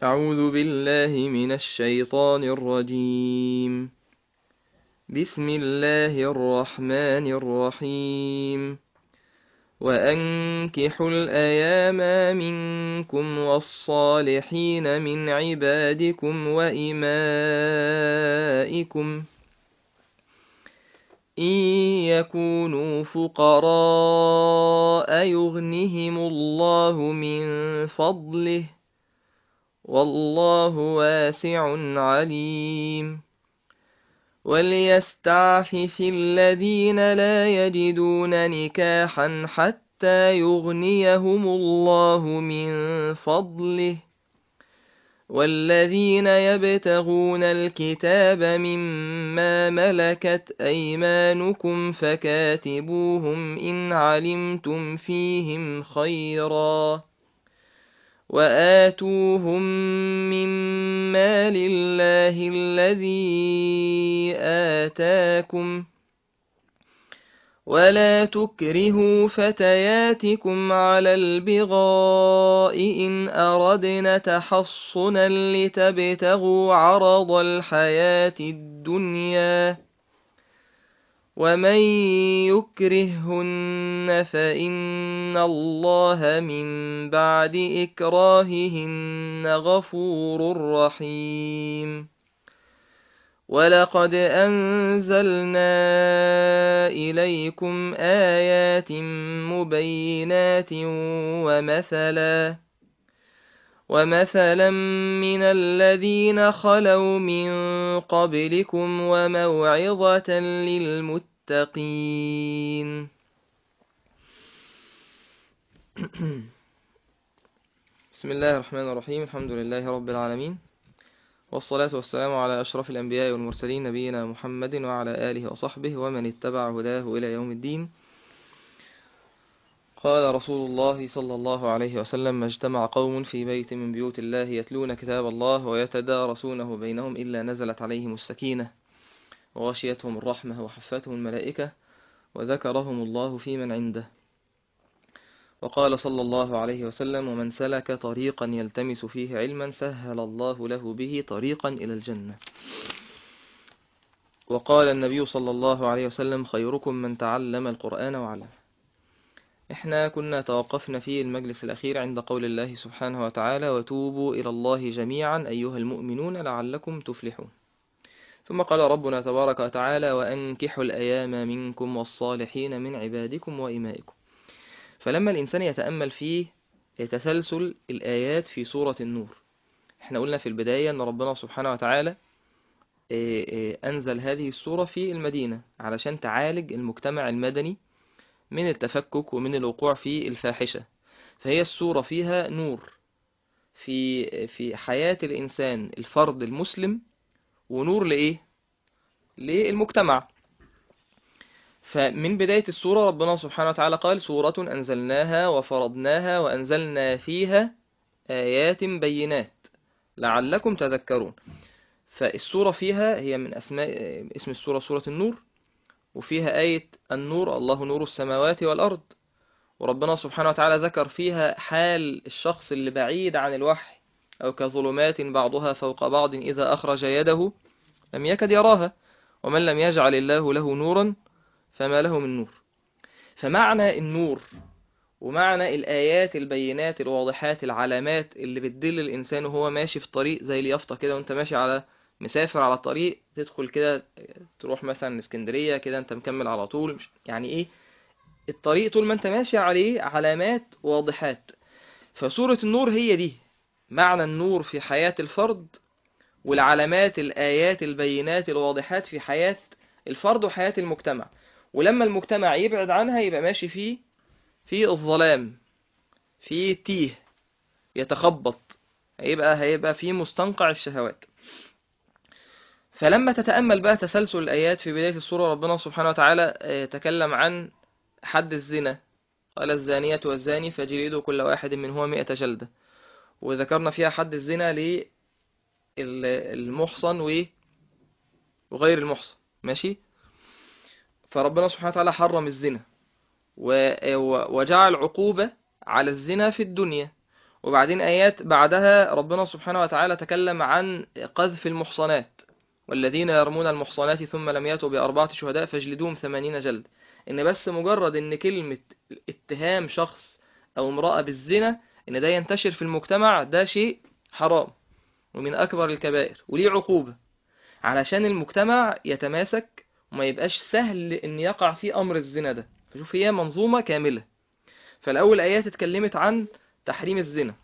أعوذ بالله من الشيطان الرجيم بسم الله الرحمن الرحيم وأنكحوا الأيام منكم والصالحين من عبادكم وإمائكم إن يكونوا فقراء يغنهم الله من فضله والله واسع عليم وليستعفف الذين لا يجدون نكاحا حتى يغنيهم الله من فضله والذين يبتغون الكتاب مما ملكت أيمانكم فكاتبوهم إن علمتم فيهم خيرا وآتوهم مما لله الذي آتاكم ولا تكرهوا فتياتكم على البغاء إن أردنا تحصنا لتبتغوا عرض الحياة الدنيا ومن يكرهن فإن الله من بعد إكراههن غفور رحيم ولقد أنزلنا إليكم آيات مبينات ومثلا ومثلا من الذين خلوا من قبلكم وموعظة للمتقين بسم الله الرحمن الرحيم الحمد لله رب العالمين والصلاة والسلام على أشرف الأنبياء والمرسلين نبينا محمد وعلى آله وصحبه ومن اتبع هداه إلى يوم الدين قال رسول الله صلى الله عليه وسلم ما اجتمع قوم في بيت من بيوت الله يتلون كتاب الله ويتدارسونه بينهم إلا نزلت عليهم السكينة وغشيتهم الرحمة وحفتهم الملائكة وذكرهم الله في من عنده وقال صلى الله عليه وسلم ومن سلك طريقا يلتمس فيه علما سهل الله له به طريقا إلى الجنة وقال النبي صلى الله عليه وسلم خيركم من تعلم القرآن وعلم احنا كنا توقفنا في المجلس الأخير عند قول الله سبحانه وتعالى وتوبوا إلى الله جميعا أيها المؤمنون لعلكم تفلحون ثم قال ربنا تبارك وتعالى وأنكحوا الأيام منكم والصالحين من عبادكم وإمائكم فلما الإنسان يتأمل في تسلسل الآيات في سورة النور احنا قلنا في البداية أن ربنا سبحانه وتعالى أنزل هذه السورة في المدينة علشان تعالج المجتمع المدني من التفكك ومن الوقوع في الفاحشة فهي السورة فيها نور في في حياة الإنسان الفرد المسلم ونور لإيه؟ للمجتمع فمن بداية السورة ربنا سبحانه وتعالى قال سورة أنزلناها وفرضناها وأنزلنا فيها آيات بينات لعلكم تذكرون فالسورة فيها هي من أسماء اسم السورة سورة النور وفيها آية النور الله نور السماوات والأرض وربنا سبحانه وتعالى ذكر فيها حال الشخص اللي بعيد عن الوحي أو كظلمات بعضها فوق بعض إذا أخرج يده لم يكد يراها ومن لم يجعل الله له نورا فما له من نور فمعنى النور ومعنى الآيات البينات الواضحات العلامات اللي بتدل الإنسان وهو ماشي في طريق زي اليافطة كده وانت ماشي على مسافر على الطريق تدخل كده تروح مثلا اسكندرية كده انت مكمل على طول يعني ايه الطريق طول ما انت ماشي عليه علامات واضحات فسورة النور هي دي معنى النور في حياة الفرد والعلامات الآيات البينات الواضحات في حياة الفرد وحياة المجتمع ولما المجتمع يبعد عنها يبقى ماشي فيه في الظلام في تيه يتخبط هيبقى هيبقى في مستنقع الشهوات فلما تتأمل بقى تسلسل الآيات في بداية السورة ربنا سبحانه وتعالى تكلم عن حد الزنا قال الزانية والزاني فجلدوا كل واحد منهما مئة جلدة وذكرنا فيها حد الزنا للمحصن وغير المحصن ماشي فربنا سبحانه وتعالى حرم الزنا وجعل عقوبة على الزنا في الدنيا وبعدين آيات بعدها ربنا سبحانه وتعالى تكلم عن قذف المحصنات والذين يرمون المحصنات ثم لم يأتوا بأربعة شهداء فاجلدوهم ثمانين جلد إن بس مجرد إن كلمة اتهام شخص أو امرأة بالزنا إن ده ينتشر في المجتمع ده شيء حرام ومن أكبر الكبائر وليه عقوبة علشان المجتمع يتماسك وما يبقاش سهل إن يقع فيه أمر الزنا ده فشوف هي منظومة كاملة فالأول آيات اتكلمت عن تحريم الزنا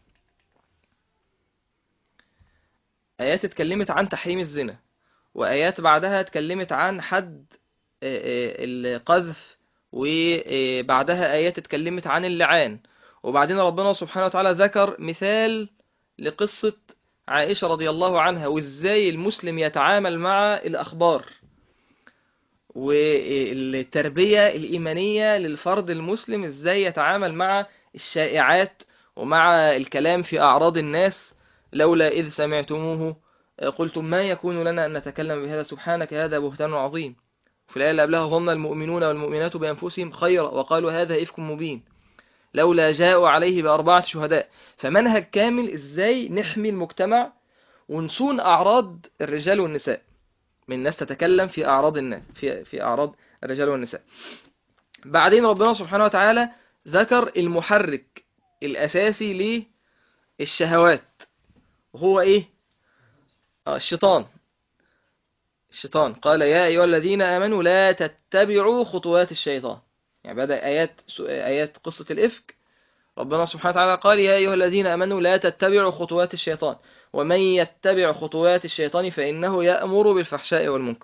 آيات اتكلمت عن تحريم الزنا وآيات بعدها اتكلمت عن حد القذف وبعدها آيات اتكلمت عن اللعان وبعدين ربنا سبحانه وتعالى ذكر مثال لقصة عائشة رضي الله عنها وازاي المسلم يتعامل مع الأخبار والتربية الإيمانية للفرد المسلم ازاي يتعامل مع الشائعات ومع الكلام في أعراض الناس لولا إذ سمعتموه قلتم ما يكون لنا أن نتكلم بهذا سبحانك هذا بهتان عظيم في الآية اللي قبلها ظن المؤمنون والمؤمنات بأنفسهم خيرا وقالوا هذا إفك مبين لولا جاءوا عليه بأربعة شهداء فمنهج كامل إزاي نحمي المجتمع ونصون أعراض الرجال والنساء من الناس تتكلم في أعراض الناس في, في أعراض الرجال والنساء بعدين ربنا سبحانه وتعالى ذكر المحرك الأساسي للشهوات وهو إيه آه الشيطان الشيطان قال يا أيها الذين آمنوا لا تتبعوا خطوات الشيطان يعني بدأ آيات آيات قصة الإفك ربنا سبحانه وتعالى قال يا أيها الذين آمنوا لا تتبعوا خطوات الشيطان ومن يتبع خطوات الشيطان فإنه يأمر بالفحشاء والمنكر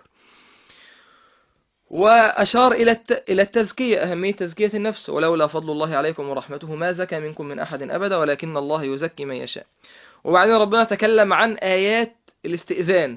وأشار إلى إلى التزكية أهمية تزكية النفس ولولا فضل الله عليكم ورحمته ما زكى منكم من أحد أبدا ولكن الله يزكي من يشاء وبعدين ربنا تكلم عن آيات الاستئذان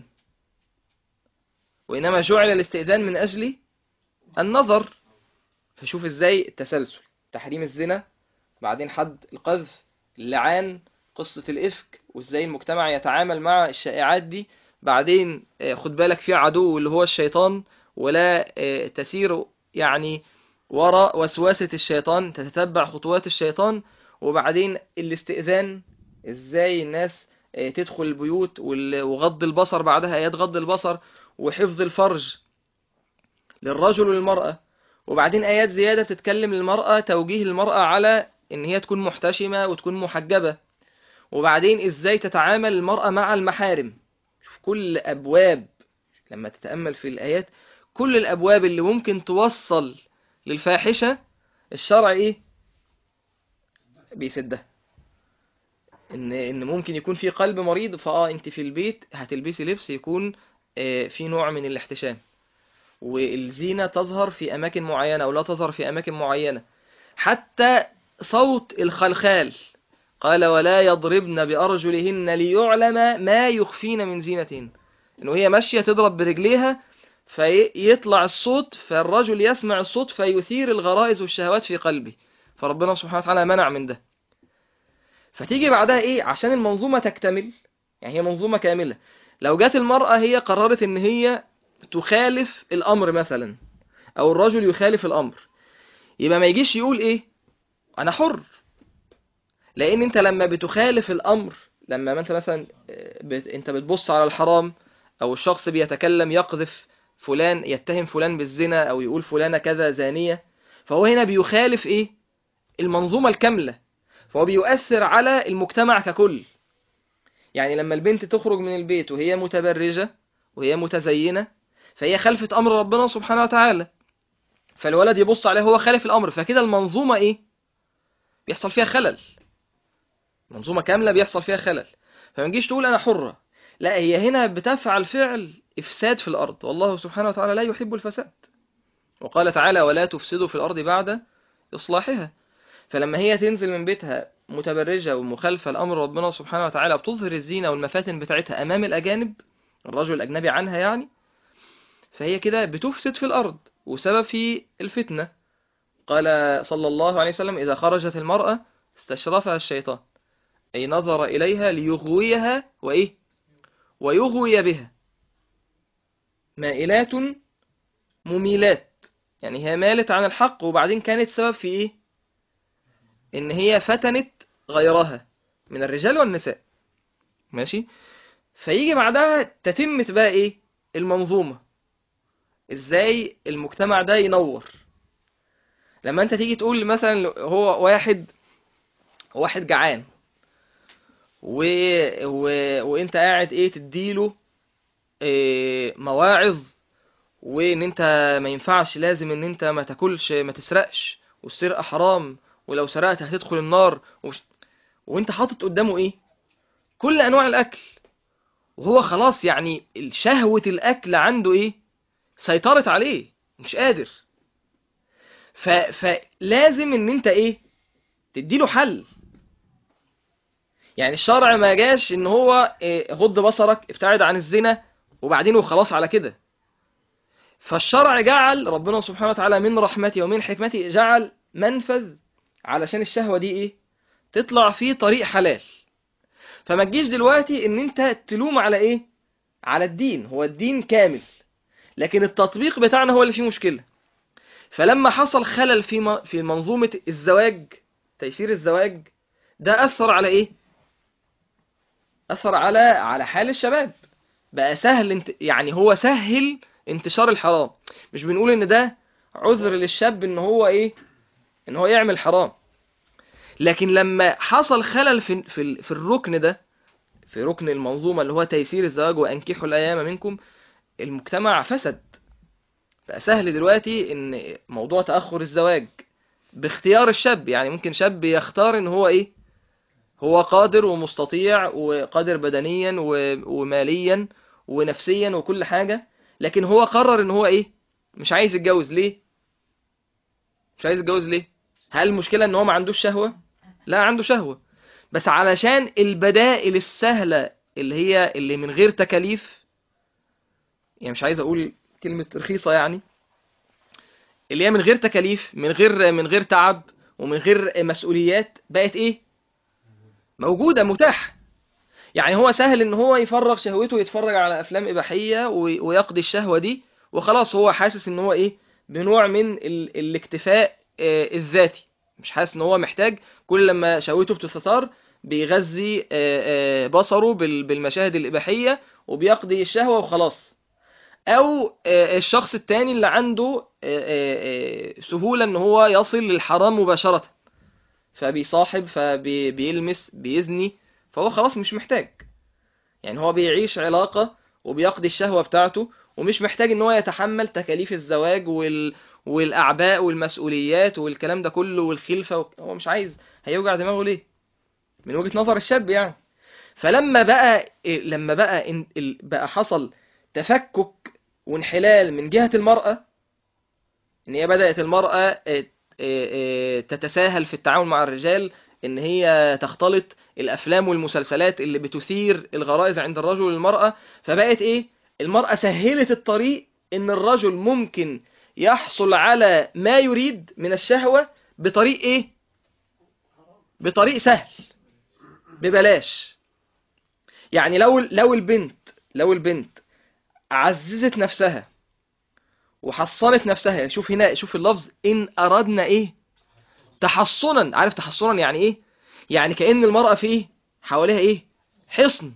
وإنما جعل الاستئذان من أجل النظر فشوف إزاي التسلسل تحريم الزنا بعدين حد القذف اللعان قصة الإفك وإزاي المجتمع يتعامل مع الشائعات دي بعدين خد بالك في عدو اللي هو الشيطان ولا تسير يعني وراء وسواسة الشيطان تتتبع خطوات الشيطان وبعدين الاستئذان ازاي الناس تدخل البيوت وغض البصر بعدها آيات غض البصر وحفظ الفرج للرجل والمرأة وبعدين آيات زيادة بتتكلم للمرأة توجيه المرأة على إن هي تكون محتشمة وتكون محجبة وبعدين إزاي تتعامل المرأة مع المحارم شوف كل أبواب لما تتأمل في الآيات كل الأبواب اللي ممكن توصل للفاحشة الشرع إيه بيسدها إن إن ممكن يكون في قلب مريض فآه أنت في البيت هتلبسي لبس يكون في نوع من الاحتشام والزينة تظهر في أماكن معينة أو لا تظهر في أماكن معينة حتى صوت الخلخال قال ولا يضربن بأرجلهن ليعلم ما يخفين من زينتهن إنه هي ماشية تضرب برجليها فيطلع الصوت فالرجل يسمع الصوت فيثير الغرائز والشهوات في قلبه فربنا سبحانه وتعالى منع من ده فتيجي بعدها إيه عشان المنظومة تكتمل يعني هي منظومة كاملة لو جت المرأة هي قررت إن هي تخالف الأمر مثلا أو الرجل يخالف الأمر يبقى ما يجيش يقول إيه أنا حر لأن أنت لما بتخالف الأمر لما أنت مثلا بت... أنت بتبص على الحرام أو الشخص بيتكلم يقذف فلان يتهم فلان بالزنا أو يقول فلانة كذا زانية فهو هنا بيخالف إيه المنظومة الكاملة فهو بيؤثر على المجتمع ككل يعني لما البنت تخرج من البيت وهي متبرجة وهي متزينة فهي خلفت أمر ربنا سبحانه وتعالى فالولد يبص عليه هو خالف الأمر فكده المنظومة إيه بيحصل فيها خلل منظومة كاملة بيحصل فيها خلل فما تجيش تقول أنا حرة لا هي هنا بتفعل فعل إفساد في الأرض والله سبحانه وتعالى لا يحب الفساد وقال تعالى ولا تفسدوا في الأرض بعد إصلاحها فلما هي تنزل من بيتها متبرجة ومخالفة لأمر ربنا سبحانه وتعالى بتظهر الزينة والمفاتن بتاعتها أمام الأجانب الرجل الأجنبي عنها يعني فهي كده بتفسد في الأرض وسبب في الفتنة قال صلى الله عليه وسلم إذا خرجت المرأة استشرفها الشيطان أي نظر إليها ليغويها وإيه ويغوي بها مائلات مميلات يعني هي مالت عن الحق وبعدين كانت سبب في إيه إن هي فتنت غيرها من الرجال والنساء ماشي فيجي بعدها تتمة بقى ايه المنظومة ازاي المجتمع ده ينور لما انت تيجي تقول مثلا هو واحد واحد جعان و... و... وانت قاعد ايه تديله إيه مواعظ وان انت ما ينفعش لازم ان انت ما تاكلش ما تسرقش والسرقة حرام ولو سرقت هتدخل النار وش... وانت حاطط قدامه ايه كل انواع الاكل وهو خلاص يعني شهوة الاكل عنده ايه سيطرت عليه مش قادر ف... فلازم ان انت ايه تديله حل يعني الشرع ما جاش ان هو إيه غض بصرك ابتعد عن الزنا وبعدين وخلاص على كده فالشرع جعل ربنا سبحانه وتعالى من رحمته ومن حكمته جعل منفذ علشان الشهوة دي ايه تطلع فيه طريق حلال فما تجيش دلوقتي ان انت تلوم على ايه على الدين هو الدين كامل لكن التطبيق بتاعنا هو اللي فيه مشكلة فلما حصل خلل في في منظومة الزواج تيسير الزواج ده أثر على ايه أثر على على حال الشباب بقى سهل انت يعني هو سهل انتشار الحرام مش بنقول ان ده عذر للشاب ان هو ايه ان هو يعمل حرام لكن لما حصل خلل في في في الركن ده في ركن المنظومه اللي هو تيسير الزواج وانكحوا الايام منكم المجتمع فسد بقى سهل دلوقتي ان موضوع تاخر الزواج باختيار الشاب يعني ممكن شاب يختار ان هو ايه هو قادر ومستطيع وقادر بدنيا وماليا ونفسيا وكل حاجه لكن هو قرر ان هو ايه مش عايز يتجوز ليه مش عايز يتجوز ليه هل المشكله ان هو ما عندوش شهوه لا عنده شهوه بس علشان البدائل السهله اللي هي اللي من غير تكاليف يعني مش عايز اقول كلمه رخيصه يعني اللي هي من غير تكاليف من غير من غير تعب ومن غير مسؤوليات بقت ايه موجوده متاحه يعني هو سهل ان هو يفرغ شهوته ويتفرج على افلام اباحيه ويقضي الشهوه دي وخلاص هو حاسس ان هو ايه بنوع من ال... الاكتفاء آه الذاتي مش حاسس ان هو محتاج كل لما شهوته بتستثار بيغذي آه آه بصره بال... بالمشاهد الاباحيه وبيقضي الشهوه وخلاص او الشخص التاني اللي عنده سهوله ان هو يصل للحرام مباشره فبيصاحب فبيلمس بيزني فهو خلاص مش محتاج يعني هو بيعيش علاقة وبيقضي الشهوة بتاعته ومش محتاج ان هو يتحمل تكاليف الزواج وال... والأعباء والمسؤوليات والكلام ده كله والخلفة و... هو مش عايز هيوجع دماغه ليه من وجهة نظر الشاب يعني فلما بقى لما بقى إن... بقى حصل تفكك وانحلال من جهة المرأة ان هي بدأت المرأة تتساهل في التعامل مع الرجال ان هي تختلط الافلام والمسلسلات اللي بتثير الغرائز عند الرجل والمرأة فبقت ايه المرأة سهلت الطريق ان الرجل ممكن يحصل على ما يريد من الشهوة بطريق ايه بطريق سهل ببلاش يعني لو لو البنت لو البنت عززت نفسها وحصنت نفسها شوف هنا شوف اللفظ ان اردنا ايه تحصنا عارف تحصنا يعني ايه يعني كأن المرأة فيه حواليها ايه حصن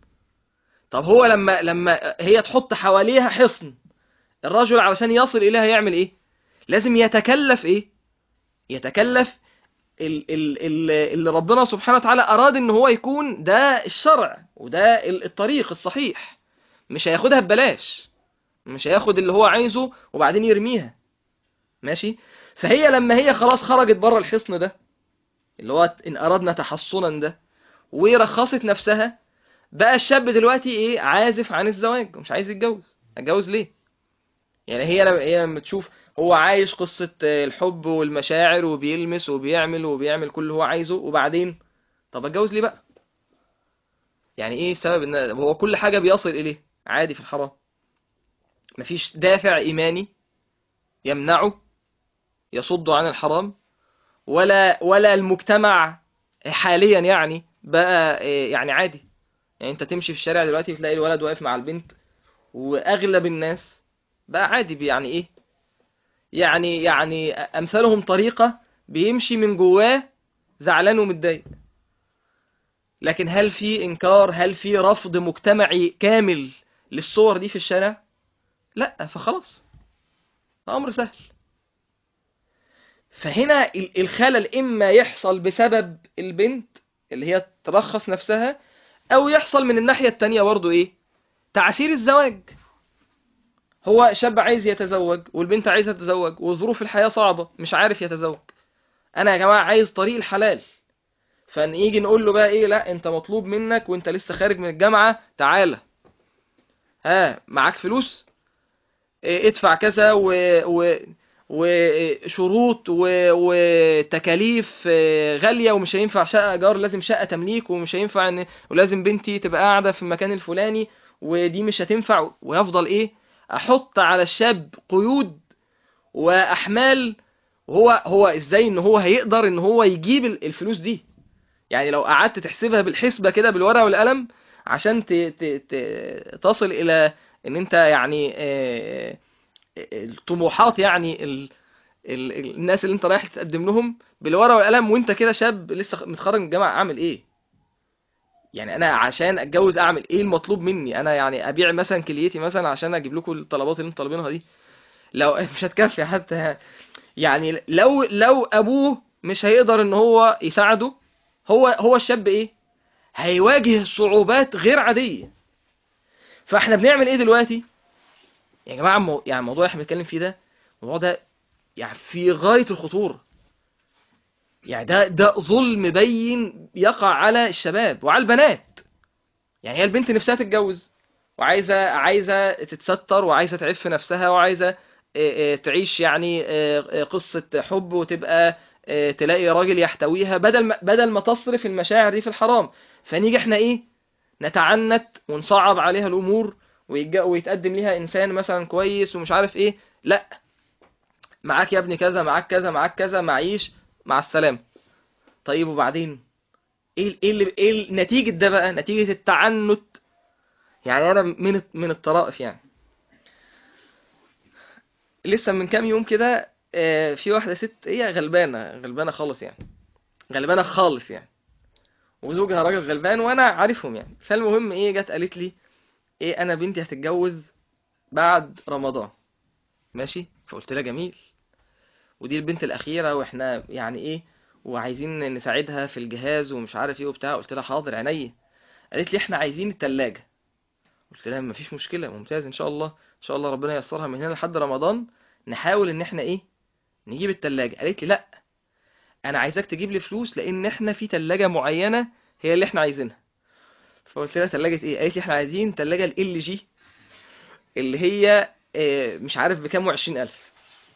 طب هو لما لما هي تحط حواليها حصن الرجل علشان يصل اليها يعمل ايه لازم يتكلف ايه يتكلف ال ال ال اللي ربنا سبحانه وتعالى اراد ان هو يكون ده الشرع وده الطريق الصحيح مش هياخدها ببلاش مش هياخد اللي هو عايزه وبعدين يرميها ماشي فهي لما هي خلاص خرجت بره الحصن ده اللي هو ان اردنا تحصنا ده ورخصت نفسها بقى الشاب دلوقتي ايه عازف عن الزواج مش عايز يتجوز اتجوز ليه يعني هي لما هي لما تشوف هو عايش قصة الحب والمشاعر وبيلمس وبيعمل وبيعمل كل اللي هو عايزه وبعدين طب اتجوز ليه بقى يعني ايه السبب ان هو كل حاجة بيصل اليه عادي في الحرام مفيش دافع ايماني يمنعه يصد عن الحرام ولا ولا المجتمع حاليا يعني بقى يعني عادي يعني انت تمشي في الشارع دلوقتي تلاقي الولد واقف مع البنت واغلب الناس بقى عادي يعني ايه يعني يعني امثالهم طريقة بيمشي من جواه زعلان ومتضايق لكن هل في انكار هل في رفض مجتمعي كامل للصور دي في الشارع لا فخلاص امر سهل فهنا ال- الخلل اما يحصل بسبب البنت اللي هي ترخص نفسها او يحصل من الناحية التانية برضو ايه تعسير الزواج هو شاب عايز يتزوج والبنت عايزة تتزوج وظروف الحياة صعبة مش عارف يتزوج انا يا جماعة عايز طريق الحلال فنيجي نقول له بقى ايه لا انت مطلوب منك وانت لسه خارج من الجامعة تعالى ها معاك فلوس إيه، ادفع كذا و... و... وشروط و... وتكاليف آه، غالية ومش هينفع شقة ايجار لازم شقة تمليك ومش هينفع ان ولازم بنتي تبقى قاعدة في المكان الفلاني ودي مش هتنفع ويفضل ايه احط على الشاب قيود واحمال وهو هو ازاي ان هو هيقدر ان هو يجيب ال- الفلوس دي يعني لو قعدت تحسبها بالحسبة كده بالورقة والقلم عشان ت... ت... ت... تصل الى ان انت يعني آه، الطموحات يعني ال... ال... ال- الناس اللي انت رايح تقدم لهم بالورقه والقلم وانت كده شاب لسه متخرج من الجامعه اعمل ايه يعني انا عشان اتجوز اعمل ايه المطلوب مني انا يعني ابيع مثلا كليتي مثلا عشان اجيب لكم الطلبات اللي انتوا طالبينها دي لو مش هتكفي حتى يعني لو لو ابوه مش هيقدر ان هو يساعده هو هو الشاب ايه هيواجه صعوبات غير عاديه فاحنا بنعمل ايه دلوقتي يا جماعه مو... يعني الموضوع اللي احنا بنتكلم فيه ده الموضوع ده يعني في غايه الخطوره يعني ده ده ظلم بين يقع على الشباب وعلى البنات يعني هي البنت نفسها تتجوز وعايزه عايزه تتستر وعايزه تعف نفسها وعايزه آه، آه، تعيش يعني آه، آه، قصه حب وتبقى آه، تلاقي راجل يحتويها بدل ما بدل ما تصرف المشاعر دي في الحرام فنيجي احنا ايه نتعنت ونصعب عليها الامور ويتج- ويتقدم ليها انسان مثلا كويس ومش عارف ايه لا معاك يا ابني كذا معاك كذا معاك كذا معيش مع السلامه طيب وبعدين ايه ايه اللي ايه نتيجه ده بقى نتيجه التعنت يعني انا من من الطرائف يعني لسه من كام يوم كده آه، في واحده ست هي غلبانه غلبانه خالص يعني غلبانه خالص يعني وزوجها راجل غلبان وانا عارفهم يعني فالمهم ايه جت قالت لي ايه انا بنتي هتتجوز بعد رمضان ماشي فقلت لها جميل ودي البنت الاخيره واحنا يعني ايه وعايزين نساعدها في الجهاز ومش عارف ايه وبتاع قلت لها حاضر عينيا قالت لي احنا عايزين التلاجة قلت لها مفيش مشكله ممتاز ان شاء الله ان شاء الله ربنا ييسرها من هنا لحد رمضان نحاول ان احنا ايه نجيب التلاجة قالت لي لا انا عايزاك تجيب لي فلوس لان احنا في تلاجة معينه هي اللي احنا عايزينها فقلت لها تلاجة ايه قالت لي احنا عايزين تلاجة ال جي اللي هي آه، مش عارف بكام وعشرين ألف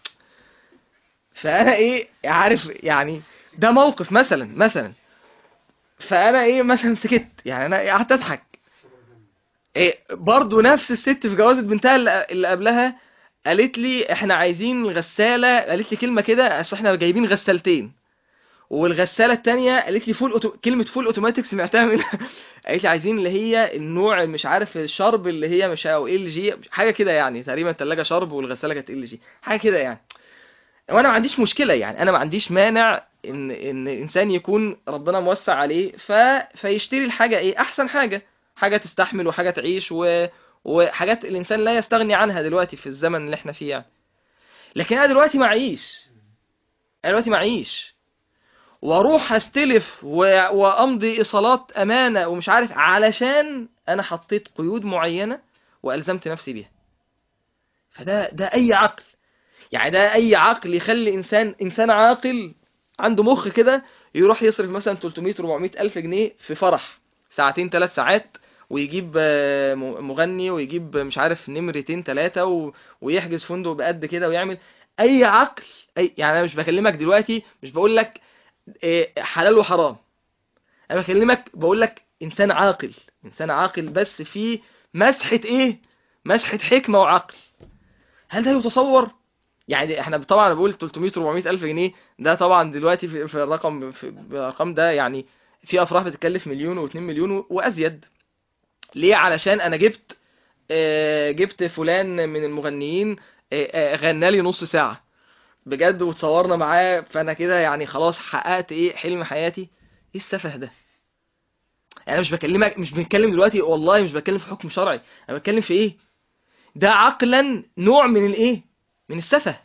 فأنا إيه عارف يعني ده موقف مثلا مثلا فأنا إيه مثلا سكت يعني أنا قعدت أضحك إيه برضه نفس الست في جوازة بنتها اللي اللي قبلها قالت لي إحنا عايزين الغسالة قالت لي كلمة كده أصل إحنا جايبين غسالتين والغسالة التانية قالت لي فول أوتو... كلمة فول اوتوماتيك سمعتها من قالت لي عايزين اللي هي النوع مش عارف الشرب اللي هي مش او ال جي حاجة كده يعني تقريبا تلاجة شرب والغسالة كانت ال جي حاجة كده يعني وانا ما عنديش مشكلة يعني انا ما عنديش مانع ان ان الانسان يكون ربنا موسع عليه ف... فيشتري الحاجة ايه احسن حاجة حاجة تستحمل وحاجة تعيش و... وحاجات الانسان لا يستغني عنها دلوقتي في الزمن اللي احنا فيه يعني لكن انا دلوقتي معيش انا دلوقتي معيش واروح استلف و... وامضي ايصالات امانه ومش عارف علشان انا حطيت قيود معينه والزمت نفسي بيها فده ده اي عقل يعني ده اي عقل يخلي انسان انسان عاقل عنده مخ كده يروح يصرف مثلا 300 400 الف جنيه في فرح ساعتين ثلاث ساعات ويجيب آه، م- مغني ويجيب مش عارف نمرتين ثلاثه و... ويحجز فندق بقد كده ويعمل اي عقل اي يعني انا مش بكلمك دلوقتي مش بقول لك إيه، حلال وحرام انا بكلمك بقول لك انسان عاقل انسان عاقل بس في مسحة ايه مسحة حكمة وعقل هل ده يتصور يعني احنا طبعا بقول 300 400 الف جنيه ده طبعا دلوقتي في, في الرقم في الرقم ده يعني في افراح بتتكلف مليون و2 مليون و- وازيد ليه علشان انا جبت آه، جبت فلان من المغنيين آه، آه، غنى لي نص ساعة بجد وتصورنا معاه فانا كده يعني خلاص حققت ايه حلم حياتي ايه السفه ده انا مش بكلمك مش بنتكلم دلوقتي والله مش بتكلم في حكم شرعي انا بتكلم في ايه ده عقلا نوع من الايه من السفه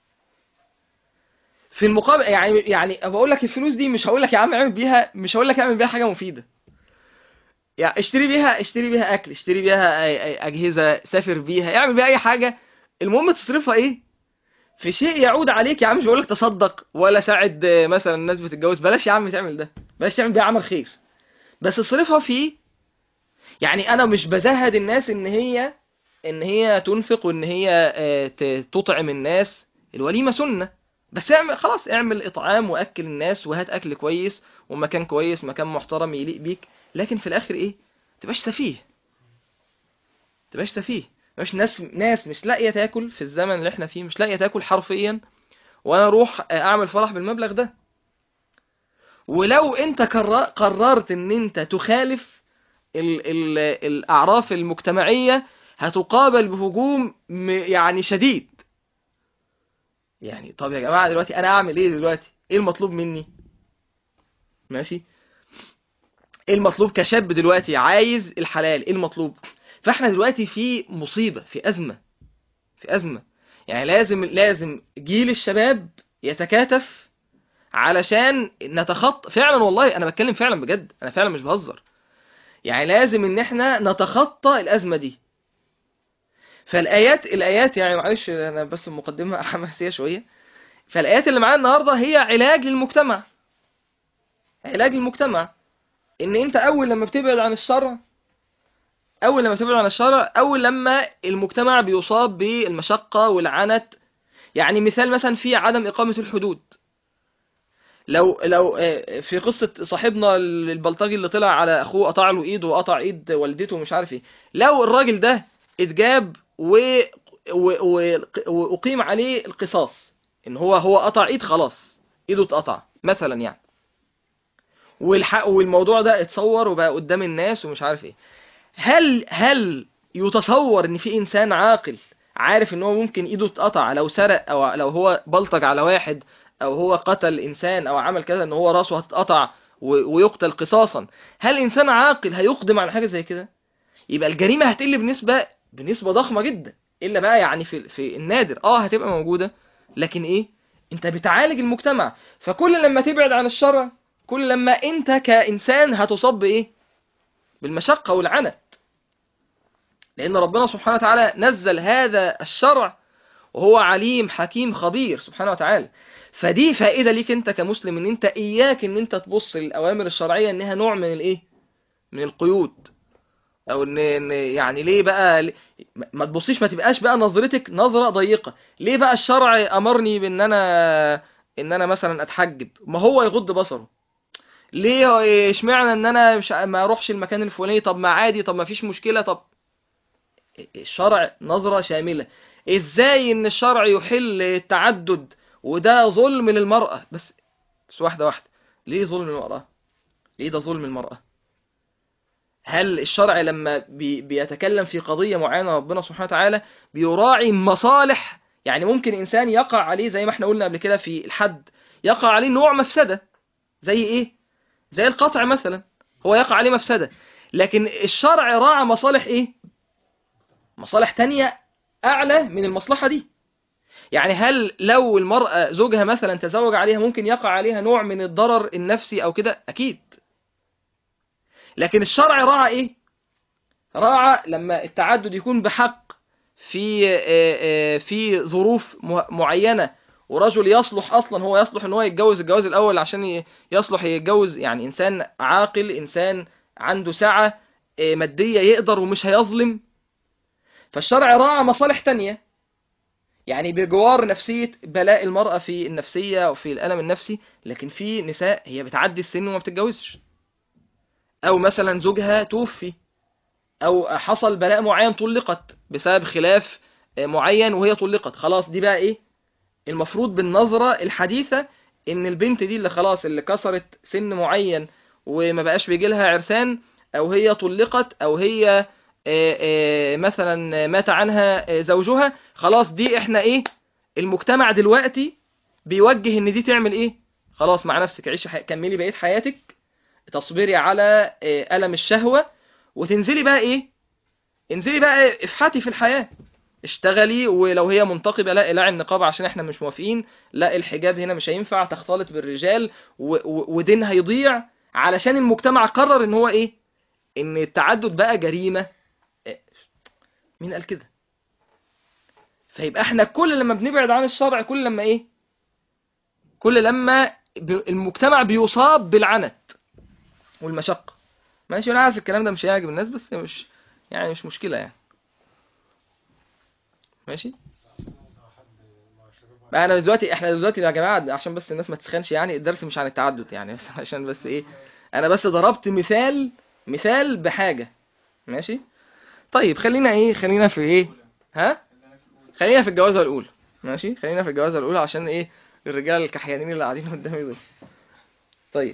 في المقابل يعني يعني بقول لك الفلوس دي مش هقول لك يا عم اعمل بيها مش هقول لك اعمل بيها حاجه مفيده يعني اشتري بيها اشتري بيها اكل اشتري بيها أي- أي اجهزه سافر بيها اعمل بيها اي حاجه المهم تصرفها ايه في شيء يعود عليك يا عم مش بقول لك تصدق ولا ساعد آه، مثلا الناس بتتجوز بلاش يا عم تعمل ده بلاش تعمل بيها عمل خير بس اصرفها في يعني انا مش بزهد الناس ان هي ان هي تنفق وان هي آه، ت- تطعم الناس الوليمه سنه بس اعمل خلاص اعمل اطعام واكل الناس وهات اكل كويس ومكان كويس مكان محترم يليق بيك لكن في الاخر ايه تبقاش سفيه تبقاش سفيه مش ناس ناس مش لاقيه تاكل في الزمن اللي احنا فيه مش لاقيه تاكل حرفيا وانا اروح اعمل فرح بالمبلغ ده ولو انت قرر- قررت ان انت تخالف ال ال الاعراف المجتمعيه هتقابل بهجوم م- يعني شديد يعني طب يا جماعه دلوقتي انا اعمل ايه دلوقتي ايه المطلوب مني ماشي ايه المطلوب كشاب دلوقتي عايز الحلال ايه المطلوب فاحنا دلوقتي في مصيبة في أزمة في أزمة يعني لازم لازم جيل الشباب يتكاتف علشان نتخطى فعلا والله انا بتكلم فعلا بجد انا فعلا مش بهزر يعني لازم ان احنا نتخطى الأزمة دي فالآيات الآيات يعني معلش انا بس مقدمة حماسية شوية فالآيات اللي معانا النهاردة هي علاج للمجتمع علاج للمجتمع ان انت اول لما بتبعد عن الشرع اول لما تبعد عن الشرع اول لما المجتمع بيصاب بالمشقة والعنت يعني مثال مثلا في عدم اقامة الحدود لو لو آه، في قصة صاحبنا البلطجي اللي طلع على اخوه قطع له ايده وقطع ايد والدته ومش عارف ايه لو الراجل ده اتجاب و و- و- واقيم عليه القصاص ان هو هو قطع ايد خلاص ايده اتقطع مثلا يعني والحق والموضوع ده اتصور وبقى قدام الناس ومش عارف ايه هل هل يتصور ان في انسان عاقل عارف ان هو ممكن ايده تتقطع لو سرق او لو هو بلطج على واحد او هو قتل انسان او عمل كذا ان هو راسه هتتقطع و- ويقتل قصاصا هل انسان عاقل هيقدم على حاجه زي كده يبقى الجريمه هتقل بنسبه بنسبه ضخمه جدا الا بقى يعني في في النادر اه هتبقى موجوده لكن ايه انت بتعالج المجتمع فكل لما تبعد عن الشرع كل لما انت كانسان هتصاب بايه بالمشقه والعنت لان ربنا سبحانه وتعالى نزل هذا الشرع وهو عليم حكيم خبير سبحانه وتعالى فدي فائده ليك انت كمسلم ان انت اياك ان انت تبص للاوامر الشرعيه انها نوع من الايه من القيود او ان إن يعني ليه بقى ليه- ما تبصيش ما تبقاش بقى نظرتك نظره ضيقه ليه بقى الشرع امرني بان انا ان انا مثلا اتحجب ما هو يغض بصره ليه هو- اشمعنى ان انا مش ما اروحش المكان الفلاني طب ما عادي طب ما فيش مشكله طب الشرع نظره شامله ازاي ان الشرع يحل التعدد وده ظلم للمراه بس بس واحده واحده ليه ظلم المراه ليه ده ظلم المراه هل الشرع لما بي بيتكلم في قضية معينة ربنا سبحانه وتعالى بيراعي مصالح يعني ممكن إنسان يقع عليه زي ما احنا قلنا قبل كده في الحد يقع عليه نوع مفسدة زي إيه؟ زي القطع مثلا هو يقع عليه مفسدة لكن الشرع راعى مصالح إيه؟ مصالح تانية أعلى من المصلحة دي يعني هل لو المرأة زوجها مثلا تزوج عليها ممكن يقع عليها نوع من الضرر النفسي أو كده أكيد لكن الشرع راعى ايه راعى لما التعدد يكون بحق في آه، آه، في ظروف م- معينة ورجل يصلح اصلا هو يصلح ان هو يتجوز الجواز الاول عشان ي- يصلح يتجوز يعني انسان عاقل انسان عنده سعة آه، مادية يقدر ومش هيظلم فالشرع راعى مصالح تانية يعني بجوار نفسية بلاء المرأة في النفسية وفي الألم النفسي لكن في نساء هي بتعدي السن وما بتتجوزش او مثلا زوجها توفي او حصل بلاء معين طلقت بسبب خلاف معين وهي طلقت خلاص دي بقى ايه المفروض بالنظرة الحديثة ان البنت دي اللي خلاص اللي كسرت سن معين وما بقاش بيجي لها عرسان او هي طلقت او هي آه، آه، مثلا مات عنها آه، زوجها خلاص دي احنا ايه المجتمع دلوقتي بيوجه ان دي تعمل ايه خلاص مع نفسك عيشي حي... كملي بقية حياتك تصبري على آه، ألم الشهوة وتنزلي بقى إيه انزلي بقى افحتي في الحياة اشتغلي ولو هي منتقبة لا اقلعي النقاب عشان احنا مش موافقين لا الحجاب هنا مش هينفع تختلط بالرجال و... و... ودين هيضيع علشان المجتمع قرر ان هو ايه ان التعدد بقى جريمة إيه، مين قال كده فيبقى احنا كل لما بنبعد عن الشرع كل لما ايه كل لما ب... المجتمع بيصاب بالعنت والمشقة ماشي انا عارف الكلام ده مش هيعجب الناس بس مش يعني مش مشكلة يعني ماشي بقى انا دلوقتي احنا دلوقتي يا جماعة عشان بس الناس ما تسخنش يعني الدرس مش عن التعدد يعني بس عشان بس ايه انا بس ضربت مثال مثال بحاجة ماشي طيب خلينا ايه خلينا في ايه ها خلينا في الجوازة الاولى ماشي خلينا في الجوازة الاولى عشان ايه الرجال الكحيانين اللي قاعدين قدامي دول طيب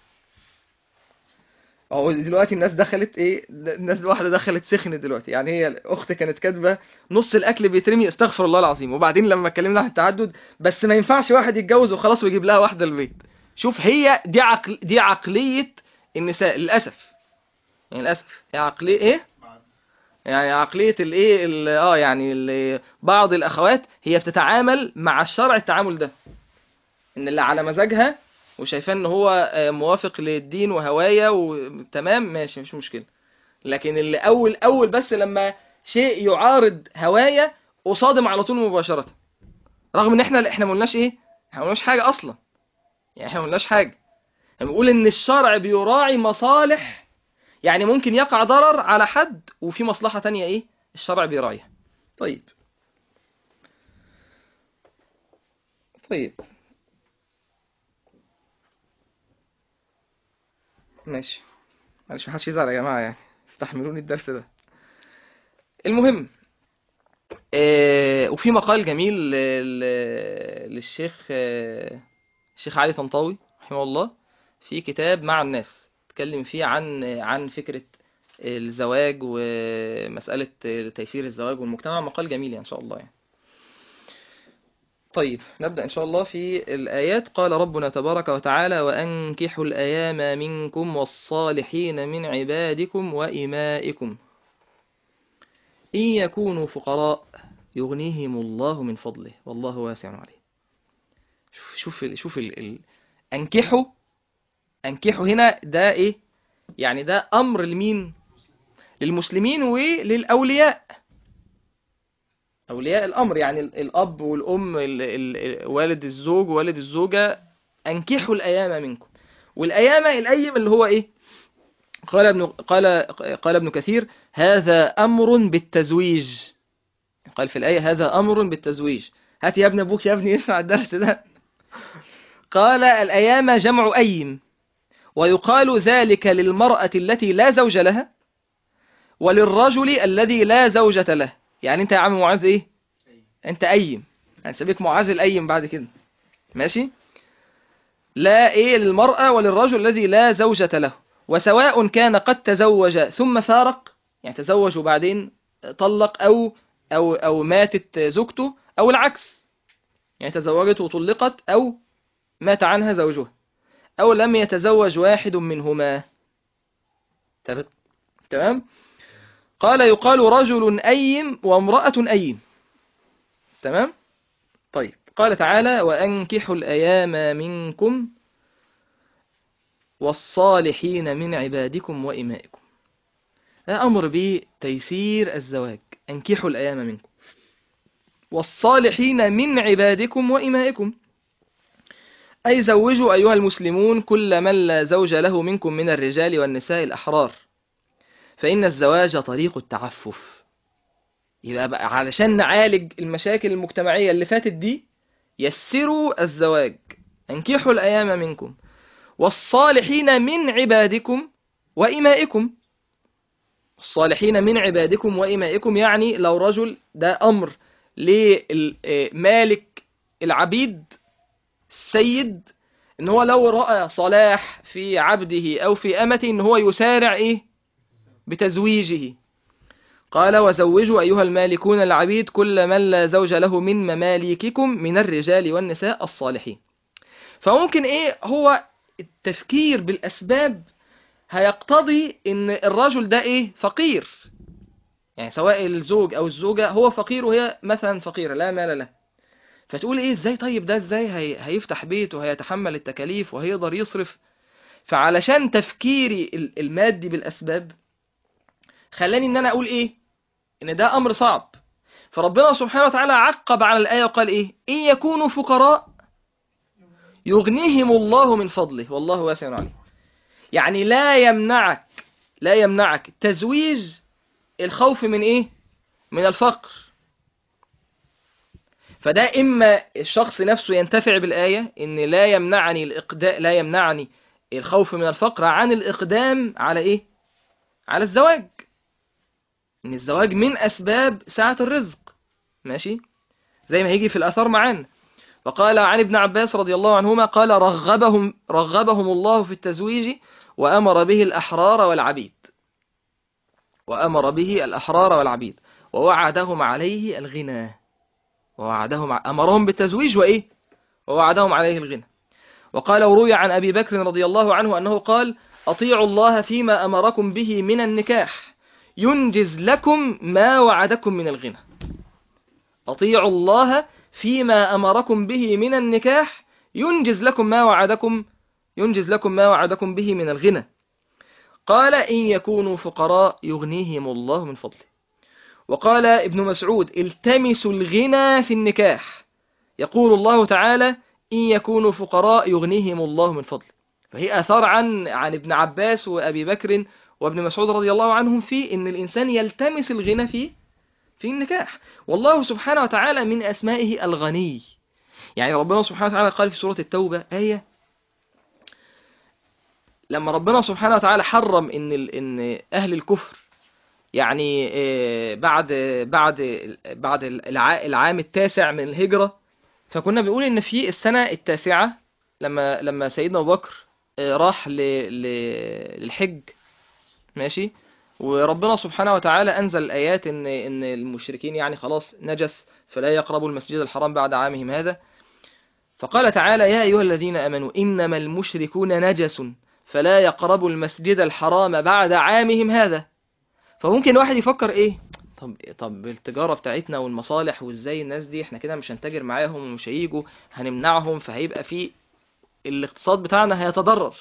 اهو دلوقتي الناس دخلت ايه الناس واحده دخلت سخنت دلوقتي يعني هي الاخت كانت كاتبه نص الاكل بيترمي استغفر الله العظيم وبعدين لما اتكلمنا عن التعدد بس ما ينفعش واحد يتجوز وخلاص ويجيب لها واحده البيت شوف هي دي عقل دي عقليه النساء للاسف يعني للاسف هي عقليه ايه يعني عقليه الايه ال- اه يعني ال- بعض الاخوات هي بتتعامل مع الشرع التعامل ده ان اللي على مزاجها وشايفاه ان هو آه، موافق للدين وهوايا وتمام ماشي مش مشكلة لكن اللي اول اول بس لما شيء يعارض هوايا اصادم على طول مباشرة رغم ان احنا احنا ما قلناش ايه احنا ما قلناش حاجة اصلا يعني احنا ما قلناش حاجة احنا بنقول ان الشرع بيراعي مصالح يعني ممكن يقع ضرر على حد وفي مصلحة تانية ايه الشرع بيراعيها طيب طيب ماشي معلش محدش يزعل يا جماعة يعني استحملوني الدرس ده المهم آه وفي مقال جميل ل- ل- للشيخ آه الشيخ علي طنطاوي رحمه الله في كتاب مع الناس اتكلم فيه عن عن فكرة الزواج ومسألة تيسير الزواج والمجتمع مقال جميل يعني ان شاء الله يعني طيب نبدأ إن شاء الله في الآيات قال ربنا تبارك وتعالى وأنكحوا الأيام منكم والصالحين من عبادكم وإمائكم إن يكونوا فقراء يغنيهم الله من فضله والله واسع عليم شوف شوف ال شوف ال ال أنكحوا أنكحوا هنا ده إيه يعني ده أمر لمين للمسلمين وللأولياء أولياء الأمر يعني ال- الأب والأم ال- ال- والد الزوج ووالد الزوجة أنكحوا الأيام منكم والأيام الأيم اللي هو إيه قال ابن قال قال ابن كثير هذا أمر بالتزويج قال في الآية هذا أمر بالتزويج هات يا ابن أبوك يا ابني اسمع الدرس ده قال الأيام جمع أيم ويقال ذلك للمرأة التي لا زوج لها وللرجل الذي لا زوجة له يعني انت يا عم معاذ ايه انت ايم هنسميك معاذ الايم بعد كده ماشي لا ايه للمرأة وللرجل الذي لا زوجة له وسواء كان قد تزوج ثم فارق يعني تزوج وبعدين طلق او او او ماتت زوجته او العكس يعني تزوجت وطلقت او مات عنها زوجها او لم يتزوج واحد منهما تمام تمام قال يقال رجل أيم وامرأة أيم تمام طيب قال تعالى وأنكحوا الأيام منكم والصالحين من عبادكم وإمائكم ده أمر بتيسير الزواج أنكحوا الأيام منكم والصالحين من عبادكم وإمائكم أي زوجوا أيها المسلمون كل من لا زوج له منكم من الرجال والنساء الأحرار فإن الزواج طريق التعفف يبقى بقى علشان نعالج المشاكل المجتمعية اللي فاتت دي يسروا الزواج انكحوا الأيام منكم والصالحين من عبادكم وإمائكم الصالحين من عبادكم وإمائكم يعني لو رجل ده أمر لمالك العبيد السيد ان هو لو رأى صلاح في عبده أو في أمته ان هو يسارع إيه بتزويجه قال وزوجوا أيها المالكون العبيد كل من لا زوج له من مماليككم من الرجال والنساء الصالحين فممكن إيه هو التفكير بالأسباب هيقتضي ان الرجل ده ايه فقير يعني سواء الزوج او الزوجة هو فقير وهي مثلا فقيرة لا مال له فتقول ايه ازاي طيب ده ازاي هي هيفتح بيت وهيتحمل التكاليف وهيقدر يصرف فعلشان تفكيري ال- المادي بالاسباب خلاني ان انا اقول ايه ان ده امر صعب فربنا سبحانه وتعالى عقب على الايه وقال ايه ان يكونوا فقراء يغنيهم الله من فضله والله واسع عليم يعني لا يمنعك لا يمنعك تزويج الخوف من ايه من الفقر فده اما الشخص نفسه ينتفع بالايه ان لا يمنعني الاقداء لا يمنعني الخوف من الفقر عن الاقدام على ايه على الزواج ان الزواج من اسباب سعه الرزق ماشي زي ما هيجي في الاثار معانا وقال عن ابن عباس رضي الله عنهما قال رغبهم رغبهم الله في التزويج وامر به الاحرار والعبيد وامر به الاحرار والعبيد ووعدهم عليه الغنى ووعدهم امرهم بالتزويج وايه ووعدهم عليه الغنى وقال وروي عن ابي بكر رضي الله عنه انه قال اطيعوا الله فيما امركم به من النكاح ينجز لكم ما وعدكم من الغنى اطيعوا الله فيما امركم به من النكاح ينجز لكم ما وعدكم ينجز لكم ما وعدكم به من الغنى قال إن يكونوا فقراء يغنيهم الله من فضله وقال ابن مسعود التمسوا الغنى في النكاح يقول الله تعالى إن يكونوا فقراء يغنيهم الله من فضله فهي أثار عن عن ابن عباس وأبي بكر وابن مسعود رضي الله عنهم في إن الإنسان يلتمس الغنى في في النكاح والله سبحانه وتعالى من أسمائه الغني يعني ربنا سبحانه وتعالى قال في سورة التوبة آية لما ربنا سبحانه وتعالى حرم ان ال- ان اهل الكفر يعني آه، بعد بعد بعد الع- العام التاسع من الهجرة فكنا بنقول ان في السنة التاسعة لما لما سيدنا ابو بكر آه، راح ل- ل- للحج ماشي وربنا سبحانه وتعالى انزل الايات ان ان المشركين يعني خلاص نجس فلا يقربوا المسجد الحرام بعد عامهم هذا فقال تعالى يا ايها الذين امنوا انما المشركون نجس فلا يقربوا المسجد الحرام بعد عامهم هذا فممكن واحد يفكر ايه طب طب التجارة بتاعتنا والمصالح وازاي الناس دي احنا كده مش هنتاجر معاهم ومش هيجوا هنمنعهم فهيبقى في الاقتصاد بتاعنا هيتضرر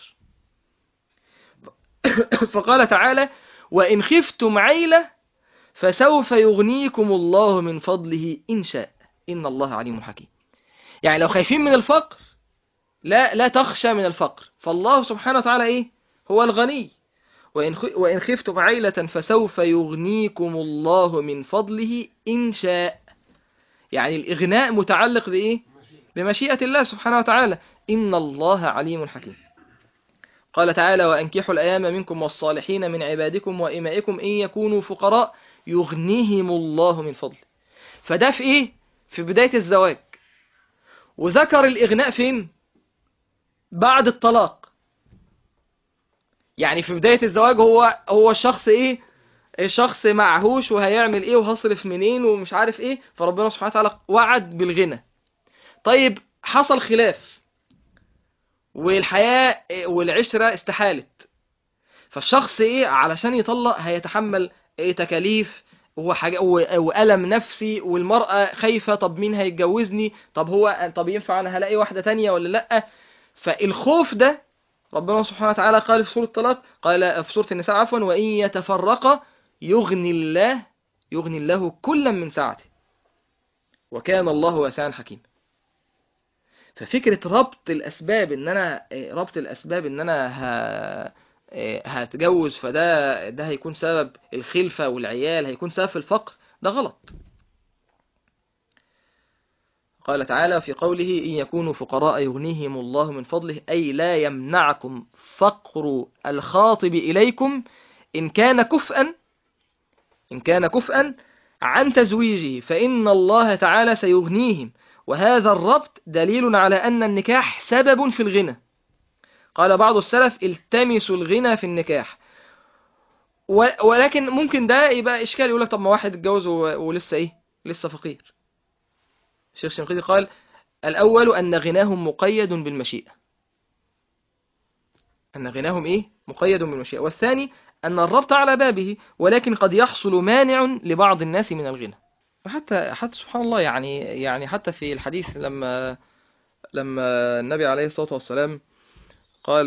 فقال تعالى وإن خفتم عيلة فسوف يغنيكم الله من فضله إن شاء إن الله عليم حكيم يعني لو خايفين من الفقر لا لا تخشى من الفقر فالله سبحانه وتعالى ايه هو الغني وإن خ- وإن خفتم عيلة فسوف يغنيكم الله من فضله إن شاء يعني الإغناء متعلق بإيه بمشيئة الله سبحانه وتعالى إن الله عليم حكيم قال تعالى وأنكحوا الأيام منكم والصالحين من عبادكم وإمائكم إن يكونوا فقراء يغنيهم الله من فضله فده في إيه في بداية الزواج وذكر الإغناء فين بعد الطلاق يعني في بداية الزواج هو هو الشخص ايه الشخص معهوش وهيعمل ايه وهصرف منين ومش عارف ايه فربنا سبحانه وتعالى وعد بالغنى طيب حصل خلاف والحياة والعشرة استحالت فالشخص ايه علشان يطلق هيتحمل ايه تكاليف وحاجة وألم نفسي والمرأة خايفة طب مين هيتجوزني طب هو طب ينفع انا هلاقي واحدة تانية ولا لأ فالخوف ده ربنا سبحانه وتعالى قال في سورة الطلاق قال في سورة النساء عفوا وإن يتفرق يغني الله يغني الله كلا من سعته وكان الله واسعا حكيما ففكرة ربط الأسباب إن أنا ربط الأسباب إن أنا ه... هتجوز فده ده هيكون سبب الخلفة والعيال هيكون سبب الفقر ده غلط قال تعالى في قوله إن يكونوا فقراء يغنيهم الله من فضله أي لا يمنعكم فقر الخاطب إليكم إن كان كفءا إن كان كفءا عن تزويجه فإن الله تعالى سيغنيهم وهذا الربط دليل على أن النكاح سبب في الغنى قال بعض السلف التمسوا الغنى في النكاح ولكن ممكن ده يبقى إشكال يقول لك طب ما واحد اتجوز ولسه إيه لسه فقير الشيخ الشنقيطي قال الأول أن غناهم مقيد بالمشيئة أن غناهم إيه مقيد بالمشيئة والثاني أن الربط على بابه ولكن قد يحصل مانع لبعض الناس من الغنى وحتى حتى سبحان الله يعني يعني حتى في الحديث لما لما النبي عليه الصلاة والسلام قال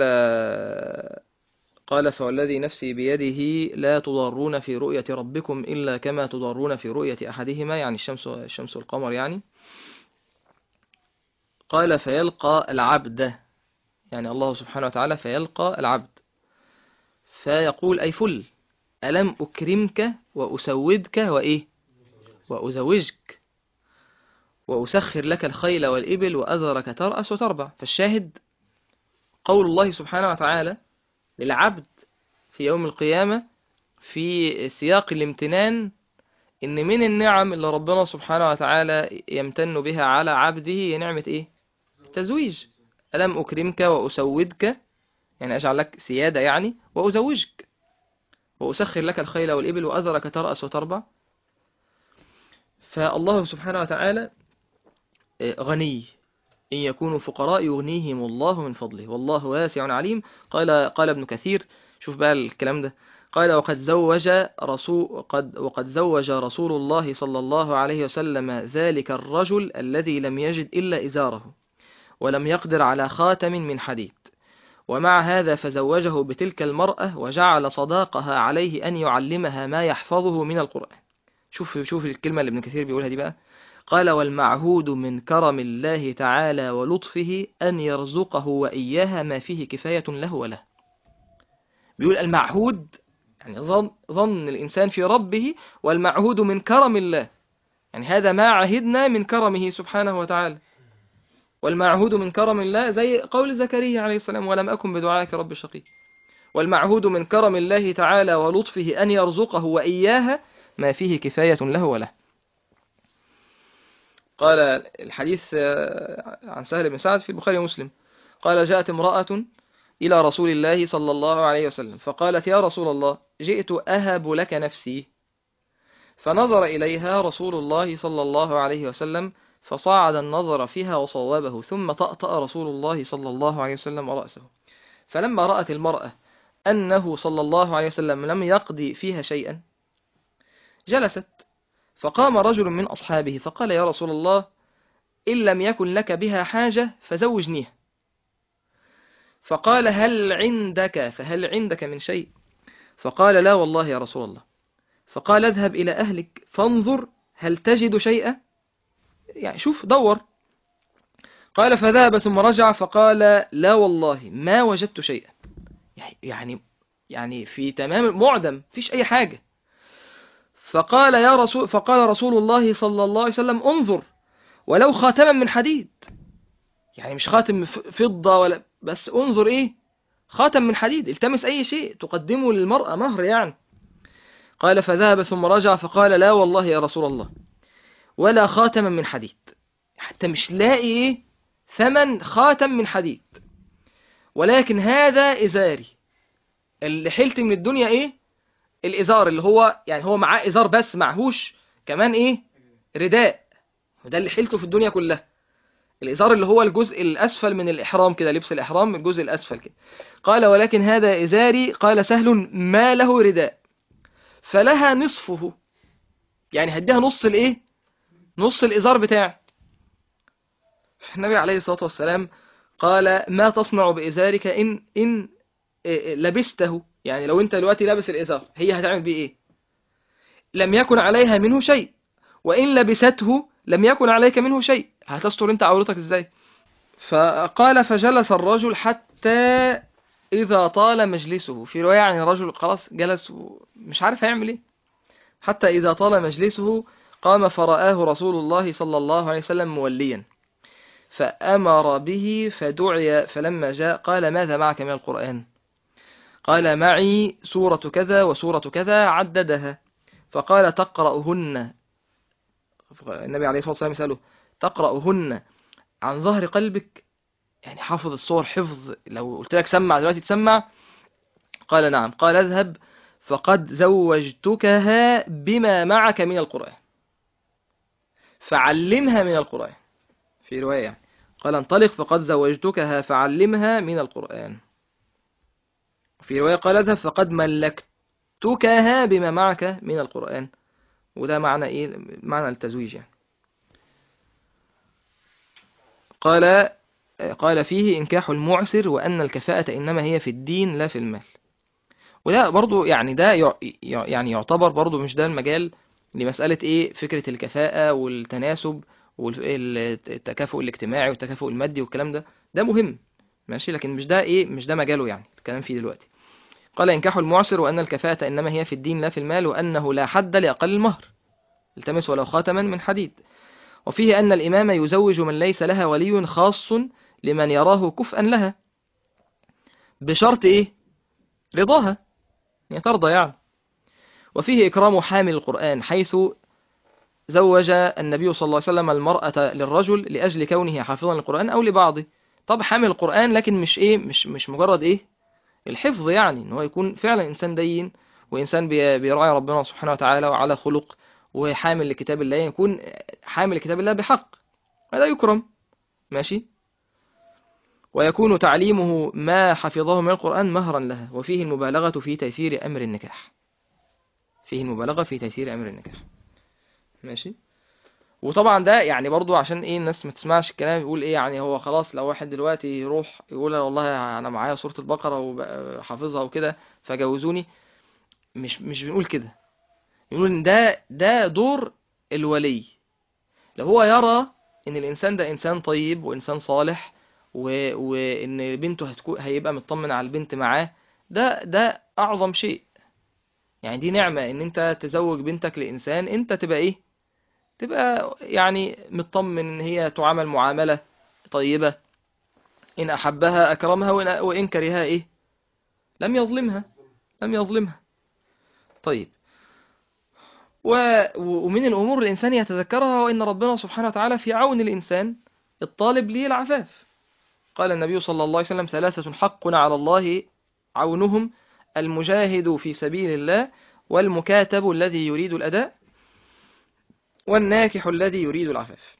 قال فوالذي نفسي بيده لا تضارون في رؤية ربكم إلا كما تضارون في رؤية أحدهما يعني الشمس الشمس والقمر يعني قال فيلقى العبد يعني الله سبحانه وتعالى فيلقى العبد فيقول أي فل ألم أكرمك وأسودك وإيه وأزوجك وأسخر لك الخيل والإبل وأذرك ترأس وتربع فالشاهد قول الله سبحانه وتعالى للعبد في يوم القيامة في سياق الامتنان إن من النعم اللي ربنا سبحانه وتعالى يمتن بها على عبده هي نعمة إيه؟ تزويج ألم أكرمك وأسودك يعني أجعل لك سيادة يعني وأزوجك وأسخر لك الخيل والإبل وأذرك ترأس وتربع فالله سبحانه وتعالى غني إن يكونوا فقراء يغنيهم الله من فضله والله واسع عليم قال قال ابن كثير شوف بقى الكلام ده قال وقد زوج رسول قد وقد زوج رسول الله صلى الله عليه وسلم ذلك الرجل الذي لم يجد إلا إزاره ولم يقدر على خاتم من حديد ومع هذا فزوجه بتلك المرأة وجعل صداقها عليه أن يعلمها ما يحفظه من القرآن شوف شوف الكلمة اللي ابن كثير بيقولها دي بقى قال والمعهود من كرم الله تعالى ولطفه أن يرزقه وإياها ما فيه كفاية له وله بيقول المعهود يعني ظن, ظن الإنسان في ربه والمعهود من كرم الله يعني هذا ما عهدنا من كرمه سبحانه وتعالى والمعهود من كرم الله زي قول زكريا عليه السلام ولم أكن بدعائك رب شقي والمعهود من كرم الله تعالى ولطفه أن يرزقه وإياها ما فيه كفاية له وله قال الحديث عن سهل بن سعد في البخاري ومسلم قال جاءت امرأة إلى رسول الله صلى الله عليه وسلم فقالت يا رسول الله جئت أهب لك نفسي فنظر إليها رسول الله صلى الله عليه وسلم فصعد النظر فيها وصوابه ثم طأطأ رسول الله صلى الله عليه وسلم رأسه فلما رأت المرأة أنه صلى الله عليه وسلم لم يقضي فيها شيئا جلست فقام رجل من أصحابه فقال يا رسول الله إن لم يكن لك بها حاجة فزوجنيها فقال هل عندك فهل عندك من شيء فقال لا والله يا رسول الله فقال اذهب إلى أهلك فانظر هل تجد شيئا يعني شوف دور قال فذهب ثم رجع فقال لا والله ما وجدت شيئا يعني يعني في تمام معدم فيش أي حاجة فقال يا رسول فقال رسول الله صلى الله عليه وسلم انظر ولو خاتما من حديد يعني مش خاتم فضة ولا بس انظر ايه خاتم من حديد التمس اي شيء تقدمه للمرأة مهر يعني قال فذهب ثم رجع فقال لا والله يا رسول الله ولا خاتما من حديد حتى مش لاقي ايه ثمن خاتم من حديد ولكن هذا ازاري اللي حلت من الدنيا ايه الازار اللي هو يعني هو معاه ازار بس معهوش كمان ايه رداء وده اللي حيلته في الدنيا كلها الازار اللي هو الجزء الاسفل من الاحرام كده لبس الاحرام الجزء الاسفل كده قال ولكن هذا ازاري قال سهل ما له رداء فلها نصفه يعني هديها نص الايه نص الازار بتاعه النبي عليه الصلاه والسلام قال ما تصنع بازارك ان ان لبسته يعني لو انت دلوقتي لابس الازار هي هتعمل بيه ايه لم يكن عليها منه شيء وان لبسته لم يكن عليك منه شيء هتستر انت عورتك ازاي فقال فجلس الرجل حتى اذا طال مجلسه في رواية يعني الرجل خلاص جلس ومش عارف هيعمل ايه حتى اذا طال مجلسه قام فرآه رسول الله صلى الله عليه وسلم موليا فأمر به فدعي فلما جاء قال ماذا معك من القرآن قال معي سورة كذا وسورة كذا عددها فقال تقرأهن النبي عليه الصلاة والسلام يسأله تقرأهن عن ظهر قلبك يعني حافظ الصور حفظ لو قلت لك سمع دلوقتي تسمع قال نعم قال اذهب فقد زوجتكها بما معك من القرآن فعلمها من القرآن في رواية يعني. قال انطلق فقد زوجتكها فعلمها من القرآن في رواية قال اذهب فقد ملكتكها بما معك من القرآن وده معنى ايه معنى التزويج يعني قال قال فيه إنكاح المعسر وأن الكفاءة إنما هي في الدين لا في المال وده برضو يعني ده يع- يع- يعني يعتبر برضو مش ده المجال لمسألة إيه فكرة الكفاءة والتناسب والتكافؤ الاجتماعي والتكافؤ المادي والكلام ده ده مهم ماشي لكن مش ده إيه مش ده مجاله يعني الكلام فيه دلوقتي قال إنكاح المعسر وأن الكفاءة إنما هي في الدين لا في المال وأنه لا حد لأقل المهر التمس ولو خاتما من حديد وفيه أن الإمام يزوج من ليس لها ولي خاص لمن يراه كفءا لها بشرط إيه رضاها يعني ترضى يعني وفيه إكرام حامل القرآن حيث زوج النبي صلى الله عليه وسلم المرأة للرجل لأجل كونه حافظا للقرآن أو لبعضه طب حامل القرآن لكن مش إيه مش مش مجرد إيه الحفظ يعني إن هو يكون فعلا إنسان دين وإنسان بي- بيراعي ربنا سبحانه وتعالى وعلى خلق وحامل لكتاب الله يكون حامل لكتاب الله بحق هذا يكرم ماشي ويكون تعليمه ما حفظه من القرآن مهرا لها وفيه المبالغة في تيسير أمر النكاح فيه المبالغة في تيسير أمر النكاح ماشي وطبعا ده يعني برضو عشان ايه الناس ما تسمعش الكلام يقول ايه يعني هو خلاص لو واحد دلوقتي يروح يقول أنا والله انا معايا سورة البقرة وحافظها وكده فجوزوني مش مش بنقول كده يقول ان ده ده دور الولي لو هو يرى ان الانسان ده انسان طيب وانسان صالح و... وان بنته هتكون هيبقى مطمن على البنت معاه ده ده اعظم شيء يعني دي نعمة ان انت تزوج بنتك لانسان انت تبقى ايه تبقى يعني مطمن ان هي تعامل معاملة طيبة ان احبها اكرمها وإن, وإن كرهها ايه لم يظلمها لم يظلمها طيب و... ومن الأمور الإنسان يتذكرها وإن ربنا سبحانه وتعالى في عون الإنسان الطالب ليه العفاف قال النبي صلى الله عليه وسلم ثلاثة حق على الله عونهم المجاهد في سبيل الله والمكاتب الذي يريد الأداء والناكح الذي يريد العفاف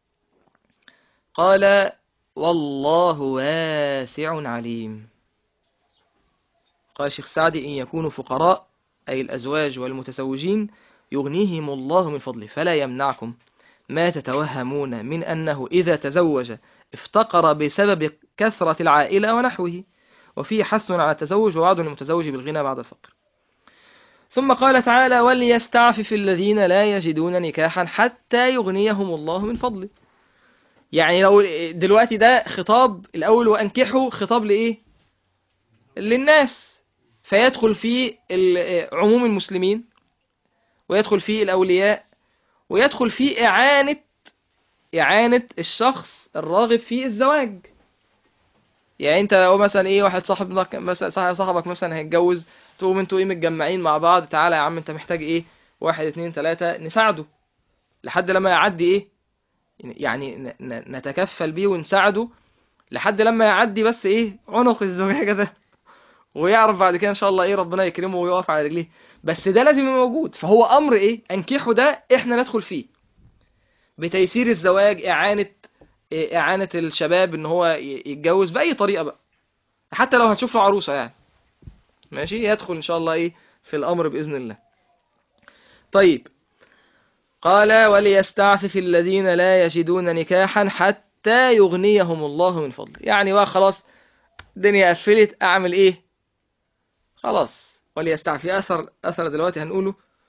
قال والله واسع عليم قال شيخ سعدي إن يكونوا فقراء أي الأزواج والمتزوجين يغنيهم الله من فضله فلا يمنعكم ما تتوهمون من أنه إذا تزوج افتقر بسبب كثرة العائلة ونحوه وفيه حث على التزوج ووعد المتزوج بالغنى بعد الفقر ثم قال تعالى وليستعفف الذين لا يجدون نكاحا حتى يغنيهم الله من فضله يعني لو دلوقتي ده خطاب الأول وأنكحوا خطاب لإيه للناس فيدخل فيه عموم المسلمين ويدخل فيه الأولياء ويدخل فيه إعانة إعانة الشخص الراغب في الزواج يعني انت لو مثلا ايه واحد صاحبك مثلا صاحب صاحبك مثلا هيتجوز تقوم انتوا ايه متجمعين مع بعض تعالى يا عم انت محتاج ايه واحد اتنين تلاتة نساعده لحد لما يعدي ايه يعني نتكفل بيه ونساعده لحد لما يعدي بس ايه عنق الزواج ده ويعرف بعد كده ان شاء الله ايه ربنا يكرمه ويقف على رجليه بس ده لازم يبقى موجود فهو امر ايه انكحه ده احنا ندخل فيه بتيسير الزواج اعانة اعانة الشباب ان هو يتجوز باي طريقة بقى حتى لو هتشوف له عروسة يعني ماشي يدخل ان شاء الله ايه في الامر باذن الله طيب قال وليستعفف الذين لا يجدون نكاحا حتى يغنيهم الله من فضله يعني بقى خلاص الدنيا قفلت اعمل ايه خلاص وليستعفف اثر اثر دلوقتي هنقوله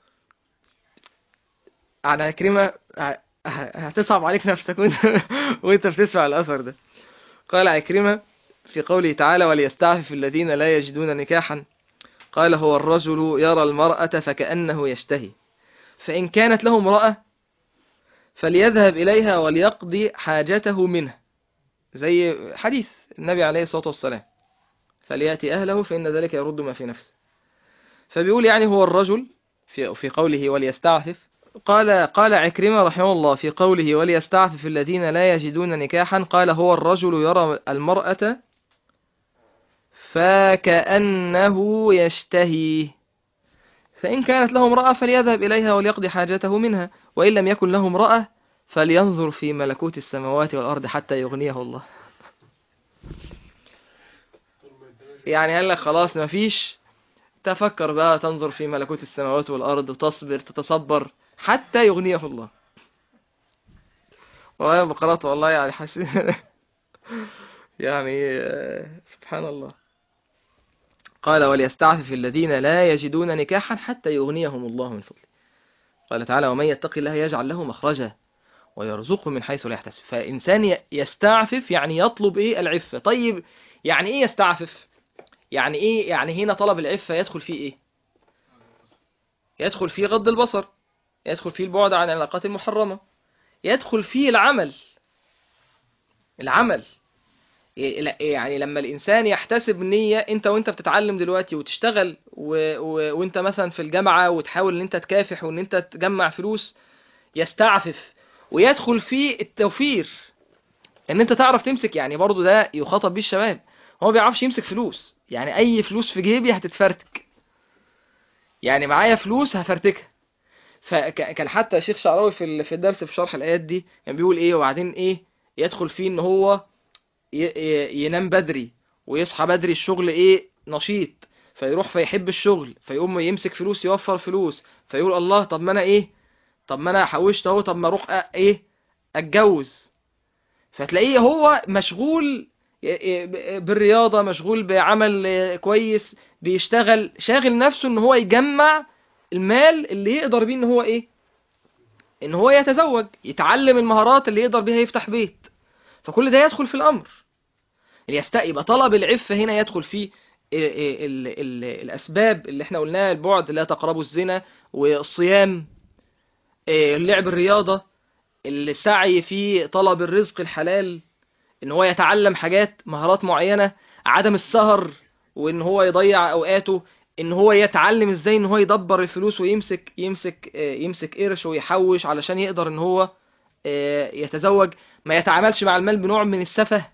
على كلمة هتصعب عليك نفسك وانت, وانت بتسمع الأثر ده قال عكرمة في قوله تعالى وليستعفف الذين لا يجدون نكاحا قال هو الرجل يرى المرأة فكأنه يشتهي فإن كانت له امرأة فليذهب إليها وليقضي حاجته منها زي حديث النبي عليه الصلاة والسلام فليأتي أهله فإن ذلك يرد ما في نفسه فبيقول يعني هو الرجل في, في قوله وليستعفف قال قال عكرمة رحمه الله في قوله وليستعفف الذين لا يجدون نكاحا قال هو الرجل يرى المرأة فكأنه يشتهي فإن كانت له امرأة فليذهب إليها وليقضي حاجته منها وإن لم يكن له امرأة فلينظر في ملكوت السماوات والأرض حتى يغنيه الله يعني قال لك خلاص مفيش تفكر بقى تنظر في ملكوت السماوات والأرض وتصبر تتصبر حتى يغنيه الله والله لما قرأت والله يعني حسيت يعني آه، سبحان الله قال وليستعفف الذين لا يجدون نكاحا حتى يغنيهم الله من فضله قال تعالى ومن يتق الله يجعل له مخرجا ويرزقه من حيث لا يحتسب فإنسان ي- يستعفف يعني يطلب إيه العفة طيب يعني إيه يستعفف يعني إيه يعني هنا طلب العفة يدخل فيه إيه يدخل فيه غض البصر يدخل فيه البعد عن العلاقات المحرمة يدخل فيه العمل العمل ي- لا- يعني لما الإنسان يحتسب نية أنت وأنت بتتعلم دلوقتي وتشتغل و... و... وأنت مثلا في الجامعة وتحاول أن أنت تكافح وأن أنت تجمع فلوس يستعفف ويدخل فيه التوفير ان انت تعرف تمسك يعني برضو ده يخاطب بيه الشباب هو ما بيعرفش يمسك فلوس يعني اي فلوس في جيبي هتتفرتك يعني معايا فلوس هفرتكها فكان حتى الشيخ شعراوي في ال- في الدرس في شرح الايات دي كان بيقول ايه وبعدين ايه يدخل فيه ان هو ي- ي- ينام بدري ويصحى بدري الشغل ايه نشيط فيروح فيحب الشغل فيقوم يمسك فلوس يوفر فلوس فيقول الله طب ما انا ايه طب ما انا حوشت اهو طب ما اروح أ- ايه اتجوز فتلاقيه هو مشغول ي- ي- بالرياضة مشغول بعمل آه، كويس بيشتغل شاغل نفسه ان هو يجمع المال اللي يقدر بيه ان هو ايه ان هو يتزوج يتعلم المهارات اللي يقدر بيها يفتح بيت فكل ده يدخل في الامر اللي يست- يبقى طلب العفة هنا يدخل فيه ال ال ال الاسباب اللي احنا قلناها البعد لا تقربوا الزنا والصيام آه، لعب الرياضة السعي في طلب الرزق الحلال ان هو يتعلم حاجات مهارات معينة عدم السهر وان هو يضيع اوقاته ان هو يتعلم ازاي ان هو يدبر الفلوس ويمسك يمسك آه، يمسك قرش ويحوش علشان يقدر ان هو آه، يتزوج ما يتعاملش مع المال بنوع من السفه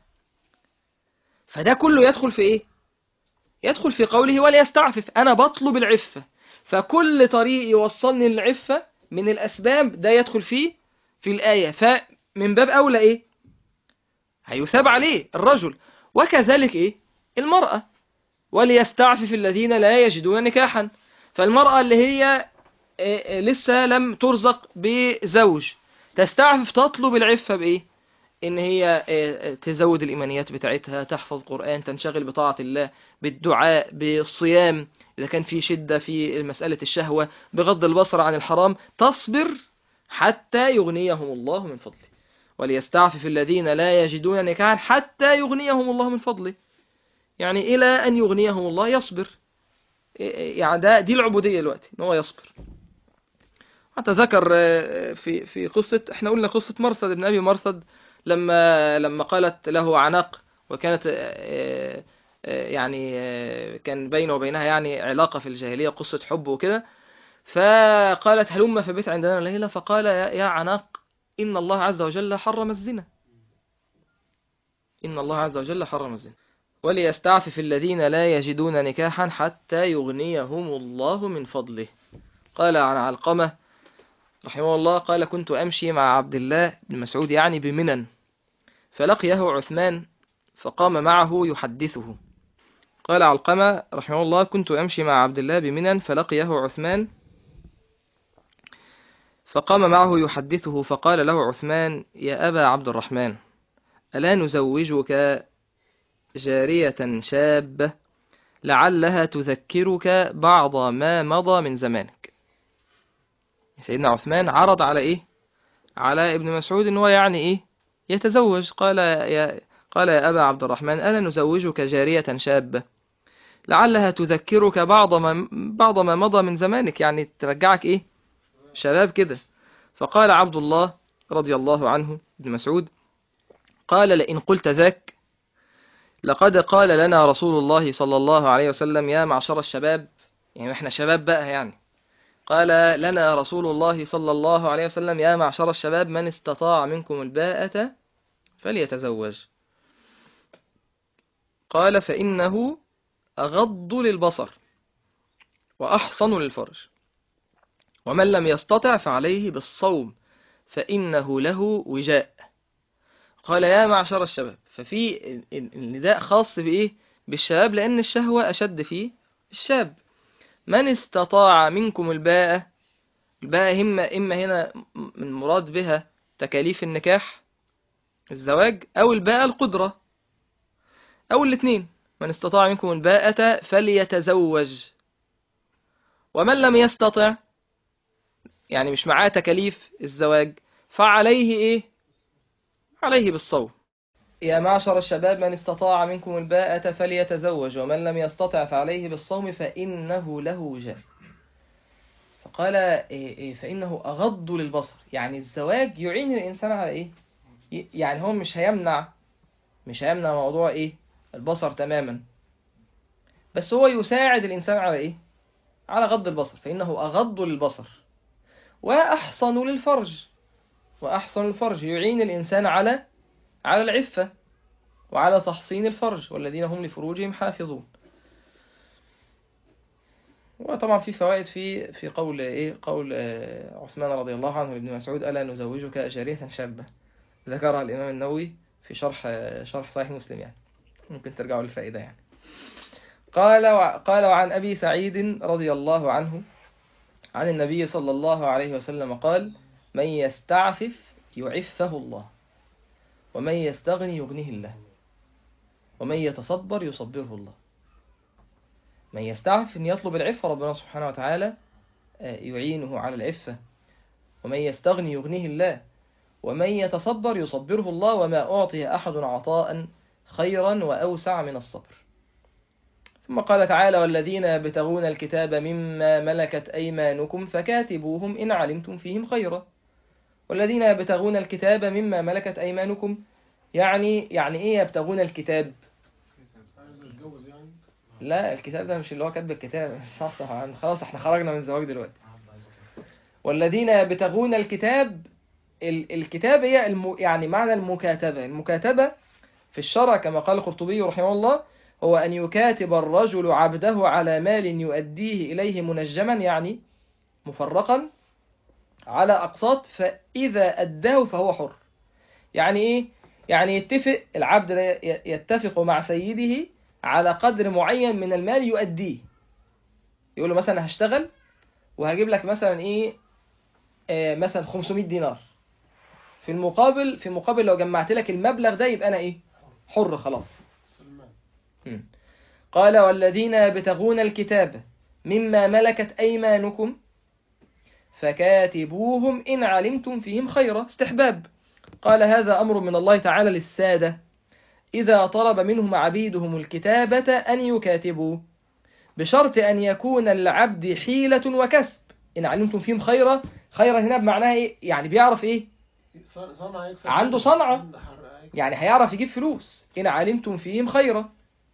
فده كله يدخل في ايه يدخل في قوله وليستعفف انا بطلب العفة فكل طريق يوصلني للعفة من الاسباب ده يدخل فيه في الآية فمن باب أولى إيه هيثاب عليه الرجل وكذلك إيه المرأة وليستعفف الذين لا يجدون نكاحا فالمرأة اللي هي آه، آه، لسه لم ترزق بزوج تستعفف تطلب العفة بإيه إن هي آه، آه، تزود الإيمانيات بتاعتها تحفظ قرآن تنشغل بطاعة الله بالدعاء بالصيام إذا كان في شدة في مسألة الشهوة بغض البصر عن الحرام تصبر حتى يغنيهم الله من فضله وليستعفف الذين لا يجدون نكاحا حتى يغنيهم الله من فضله يعني إلى أن يغنيهم الله يصبر يعني ده دي العبودية دلوقتي إن هو يصبر حتى ذكر آه، في في قصة احنا قلنا قصة مرثد ابن أبي مرثد لما لما قالت له عناق وكانت آه، آه، يعني آه، كان بينه وبينها يعني علاقة في الجاهلية قصة حب وكده فقالت هلم في بيت عندنا ليلة فقال يا يا عناق إن الله عز وجل حرم الزنا إن الله عز وجل حرم الزنا وليستعفف الذين لا يجدون نكاحا حتى يغنيهم الله من فضله قال عن علقمة رحمه الله قال كنت أمشي مع عبد الله بن مسعود يعني بمنن فلقيه عثمان فقام معه يحدثه قال علقمة رحمه الله كنت أمشي مع عبد الله بمنن فلقيه عثمان فقام معه يحدثه فقال له عثمان يا أبا عبد الرحمن ألا نزوجك جارية شابة لعلها تذكرك بعض ما مضى من زمانك سيدنا عثمان عرض على إيه على ابن مسعود إن هو يعني إيه يتزوج قال يا قال يا أبا عبد الرحمن ألا نزوجك جارية شابة لعلها تذكرك بعض ما بعض ما مضى من زمانك يعني ترجعك إيه شباب كده فقال عبد الله رضي الله عنه ابن مسعود قال لئن قلت ذاك لقد قال لنا رسول الله صلى الله عليه وسلم يا معشر الشباب يعني احنا شباب بقى يعني قال لنا رسول الله صلى الله عليه وسلم يا معشر الشباب من استطاع منكم الباءة فليتزوج قال فإنه أغض للبصر وأحصن للفرج ومن لم يستطع فعليه بالصوم فإنه له وجاء قال يا معشر الشباب ففي النداء خاص بإيه بالشباب لأن الشهوة أشد في الشاب من استطاع منكم الباءة الباءة إما إما هنا من مراد بها تكاليف النكاح الزواج أو الباءة القدرة أو الاثنين من استطاع منكم الباءة فليتزوج ومن لم يستطع يعني مش معاه تكاليف الزواج فعليه إيه عليه بالصوم يا معشر الشباب من استطاع منكم الباءة فليتزوج ومن لم يستطع فعليه بالصوم فإنه له وجاء فقال إيه إيه فإنه أغض للبصر يعني الزواج يعين الإنسان على إيه ي- يعني هو مش هيمنع مش هيمنع موضوع إيه البصر تماما بس هو يساعد الإنسان على إيه على غض البصر فإنه أغض للبصر وأحصن للفرج وأحصن الفرج يعين الإنسان على على العفة وعلى تحصين الفرج والذين هم لفروجهم حافظون وطبعا في فوائد في في قول ايه قول آه، عثمان رضي الله عنه لابن مسعود الا نزوجك جارية شابة ذكرها الامام النووي في شرح آه، شرح صحيح مسلم يعني ممكن ترجعوا للفائدة يعني قال وع- قال وعن ابي سعيد رضي الله عنه عن النبي صلى الله عليه وسلم قال من يستعفف يعفه الله ومن يستغني يغنيه الله ومن يتصبر يصبره الله من يستعف أن يطلب العفة ربنا سبحانه وتعالى آه، يعينه على العفة ومن يستغني يغنيه الله ومن يتصبر يصبره الله وما أعطي أحد عطاء خيرا وأوسع من الصبر ثم قال تعالى والذين يبتغون الكتاب مما ملكت أيمانكم فكاتبوهم إن علمتم فيهم خيرا والذين يبتغون الكتاب مما ملكت أيمانكم يعني يعني إيه يبتغون الكتاب عايز اتجوز يعني لا الكتاب ده مش اللي هو كاتب الكتاب صح صح عن- خلاص احنا خرجنا من الزواج دلوقتي والذين يبتغون الكتاب ال- الكتاب هي الم... يعني معنى المكاتبة المكاتبة في الشرع كما قال القرطبي رحمه الله هو أن يكاتب الرجل عبده على مال يؤديه إليه منجما يعني مفرقا على أقساط فإذا أداه فهو حر يعني إيه؟ يعني يتفق العبد ده ي- يتفق مع سيده على قدر معين من المال يؤديه يقول له مثلا هشتغل وهجيب لك مثلا ايه آه مثلا 500 دينار في المقابل في مقابل لو جمعت لك المبلغ ده يبقى انا ايه حر خلاص سلمان مم. قال والذين يبتغون الكتاب مما ملكت ايمانكم فكاتبوهم ان علمتم فيهم خيرا استحباب قال هذا امر من الله تعالى للساده إذا طلب منهم عبيدهم الكتابة أن يكاتبوا بشرط أن يكون العبد حيلة وكسب إن علمتم فيهم خيرا خيرا هنا بمعناها إيه؟ يعني بيعرف إيه صن- صنعة يكسب عنده صنعة. عنده حر- يكسب. يعني هيعرف يجيب فلوس إن علمتم فيهم خيرا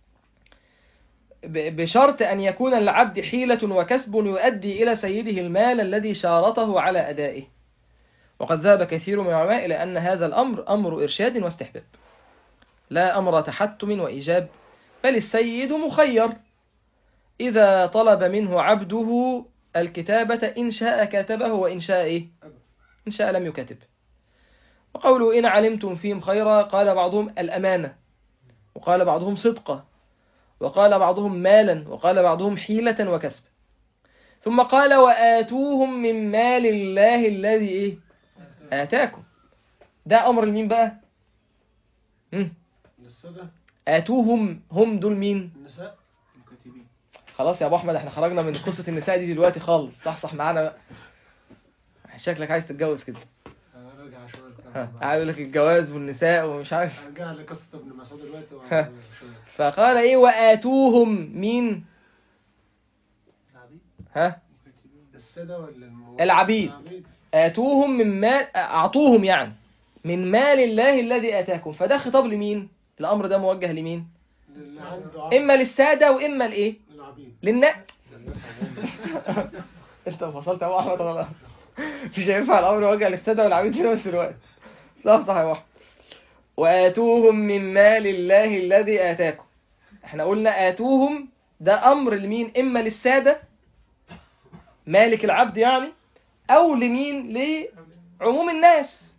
ب- بشرط أن يكون العبد حيلة وكسب يؤدي إلى سيده المال الذي شارطه على أدائه وقد ذهب كثير من العلماء إلى أن هذا الأمر أمر إرشاد واستحباب لا أمر تحتم وإيجاب بل السيد مخير إذا طلب منه عبده الكتابة إن شاء كاتبه وإن شاء إيه؟ إن شاء لم يكاتب وقوله إن علمتم فيهم خيرا قال بعضهم الأمانة وقال بعضهم صدقة وقال بعضهم مالا وقال بعضهم حيلة وكسب ثم قال وآتوهم من مال الله الذي إيه؟ آتاكم ده أمر لمين بقى؟ مم. للسادة آتوهم هم دول مين؟ النساء مكاتبين خلاص يا ابو احمد احنا خرجنا من قصه النساء دي دلوقتي خالص صح صح معانا بقى شكلك عايز تتجوز كده ارجع شويه ها الكلام بقى. قاعد يقول لك الجواز والنساء ومش عارف ارجع لقصه ابن مسعود دلوقتي ها. وعن الرسول. فقال ايه واتوهم مين العبيد ها مكاتبين السادة ولا المو... العبيد. اتوهم من مال اعطوهم يعني من مال الله الذي اتاكم فده خطاب لمين الامر ده موجه لمين اللي عنده عقل. اما للساده واما لايه للعبيد للناس للناس عموما. انت فصلت يا ابو احمد غلط مش هينفع الامر يوجه للساده والعبيد في نفس الوقت صح صح يا ابو احمد واتوهم من مال الله الذي اتاكم احنا قلنا اتوهم ده امر لمين اما للساده مالك العبد يعني او لمين لعموم الناس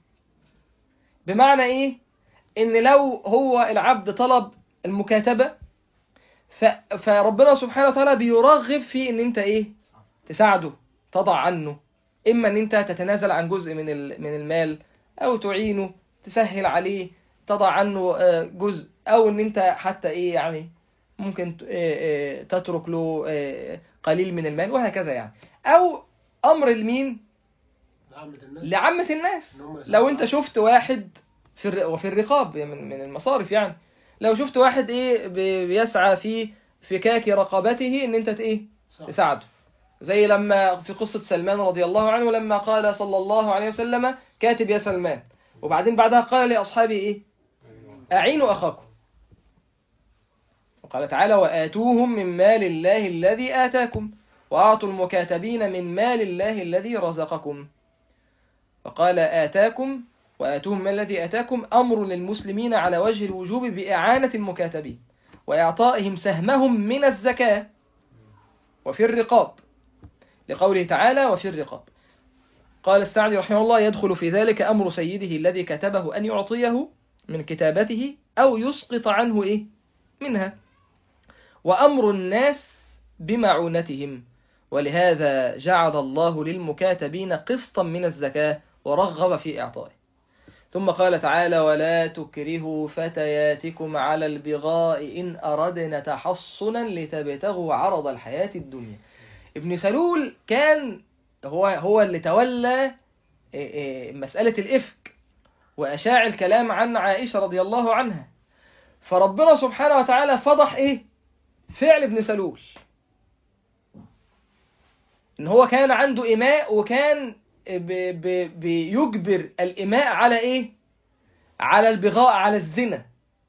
بمعنى ايه ان لو هو العبد طلب المكاتبه ف... فربنا سبحانه وتعالى بيرغب في ان انت ايه تساعده تضع عنه اما ان انت تتنازل عن جزء من ال... من المال او تعينه تسهل عليه تضع عنه آه، جزء او ان انت حتى ايه يعني ممكن ت- آه، آه، تترك له آه، قليل من المال وهكذا يعني او امر لمين لعامة الناس لعامة الناس إن هم لو يساعدوا انت شفت واحد في الر... وفي الرقاب من من المصارف يعني لو شفت واحد ايه بي- بيسعى في فكاك رقبته ان انت ت- ايه صح. تساعده زي لما في قصة سلمان رضي الله عنه لما قال صلى الله عليه وسلم كاتب يا سلمان وبعدين بعدها قال لأصحابه ايه أعينوا أخاكم وقال تعالى وآتوهم من مال الله الذي آتاكم وأعطوا المكاتبين من مال الله الذي رزقكم فقال آتاكم وآتوهم ما الذي آتاكم أمر للمسلمين على وجه الوجوب بإعانة المكاتبين وإعطائهم سهمهم من الزكاة وفي الرقاب لقوله تعالى وفي الرقاب قال السعدي رحمه الله يدخل في ذلك أمر سيده الذي كتبه أن يعطيه من كتابته أو يسقط عنه إيه منها وأمر الناس بمعونتهم ولهذا جعل الله للمكاتبين قسطا من الزكاة ورغب في إعطائه ثم قال تعالى ولا تكرهوا فتياتكم على البغاء إن أردنا تحصنا لتبتغوا عرض الحياة الدنيا ابن سلول كان هو هو اللي تولى إيه إيه مسألة الإفك وأشاع الكلام عن عائشة رضي الله عنها فربنا سبحانه وتعالى فضح إيه فعل ابن سلول إن هو كان عنده إماء وكان ب- ب- بيجبر الإماء على إيه على البغاء على الزنا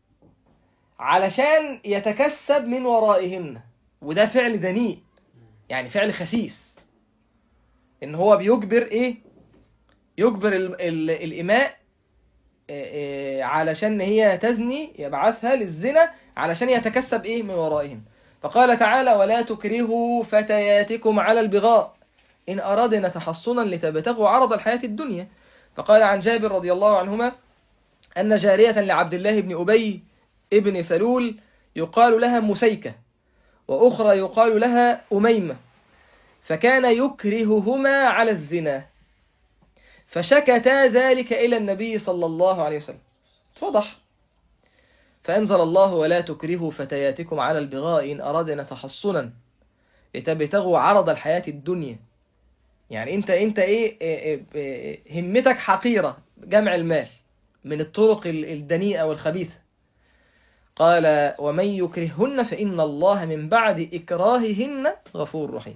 علشان يتكسب من ورائهن وده فعل دنيء يعني فعل خسيس ان هو بيجبر ايه يجبر ال ال الاماء إيه إيه علشان هي تزني يبعثها للزنا علشان يتكسب ايه من ورائهم فقال تعالى ولا تكرهوا فتياتكم على البغاء إن أرادنا تحصنا لتبتغوا عرض الحياة الدنيا فقال عن جابر رضي الله عنهما أن جارية لعبد الله بن أبي ابن سلول يقال لها مسيكة وأخرى يقال لها أميمة فكان يكرههما على الزنا فشكتا ذلك إلى النبي صلى الله عليه وسلم اتفضح فأنزل الله ولا تكرهوا فتياتكم على البغاء إن أرادنا تحصنا لتبتغوا عرض الحياة الدنيا يعني انت انت ايه, إيه, إيه همتك حقيرة جمع المال من الطرق ال- الدنيئة والخبيثة قال ومن يكرههن فإن الله من بعد إكراههن غفور رحيم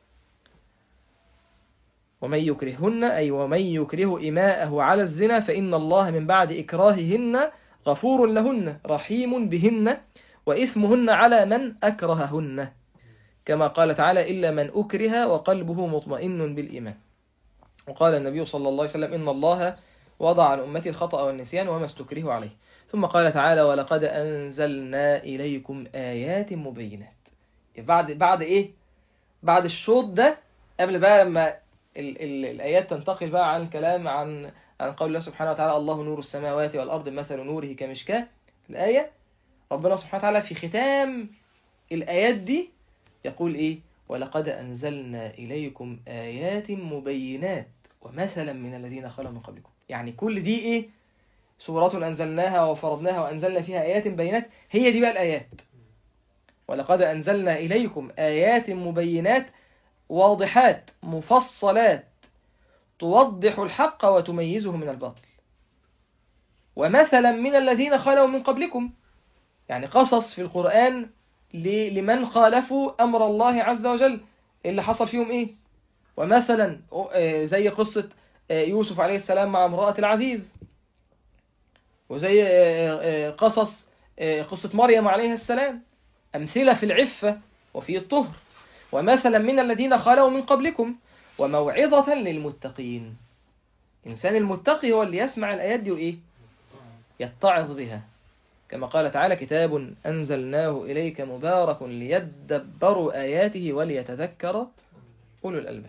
ومن يكرههن أي ومن يكره إماءه على الزنا فإن الله من بعد إكراههن غفور لهن رحيم بهن وإثمهن على من أكرههن كما قال تعالى إلا من أكره وقلبه مطمئن بالإيمان وقال النبي صلى الله عليه وسلم إن الله وضع عن أمتي الخطأ والنسيان وما استكرهوا عليه ثم قال تعالى ولقد أنزلنا إليكم آيات مبينات بعد بعد إيه بعد الشوط ده قبل بقى لما ال ال الآيات تنتقل بقى عن الكلام عن عن قول الله سبحانه وتعالى الله نور السماوات والأرض مثل نوره كمشكاة الآية ربنا سبحانه وتعالى في ختام الآيات دي يقول إيه ولقد أنزلنا إليكم آيات مبينات ومثلا من الذين خلوا من قبلكم يعني كل دي إيه سورة أنزلناها وفرضناها وأنزلنا فيها آيات بينات هي دي بقى الآيات ولقد أنزلنا إليكم آيات مبينات واضحات مفصلات توضح الحق وتميزه من الباطل ومثلا من الذين خلوا من قبلكم يعني قصص في القرآن ل- لمن خالفوا أمر الله عز وجل اللي حصل فيهم إيه ومثلا آه، زي قصة آه، يوسف عليه السلام مع امرأة العزيز وزي آه، آه، قصص آه، قصة مريم عليه السلام أمثلة في العفة وفي الطهر ومثلا من الذين خلوا من قبلكم وموعظة للمتقين الإنسان المتقي هو اللي يسمع الآيات دي وإيه يتعظ بها كما قال تعالى كتاب أنزلناه إليك مبارك ليدبروا آياته وليتذكر أولو الألباب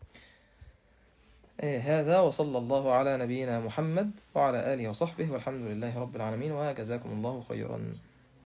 إيه هذا وصلى الله على نبينا محمد وعلى آله وصحبه والحمد لله رب العالمين وجزاكم الله خيرا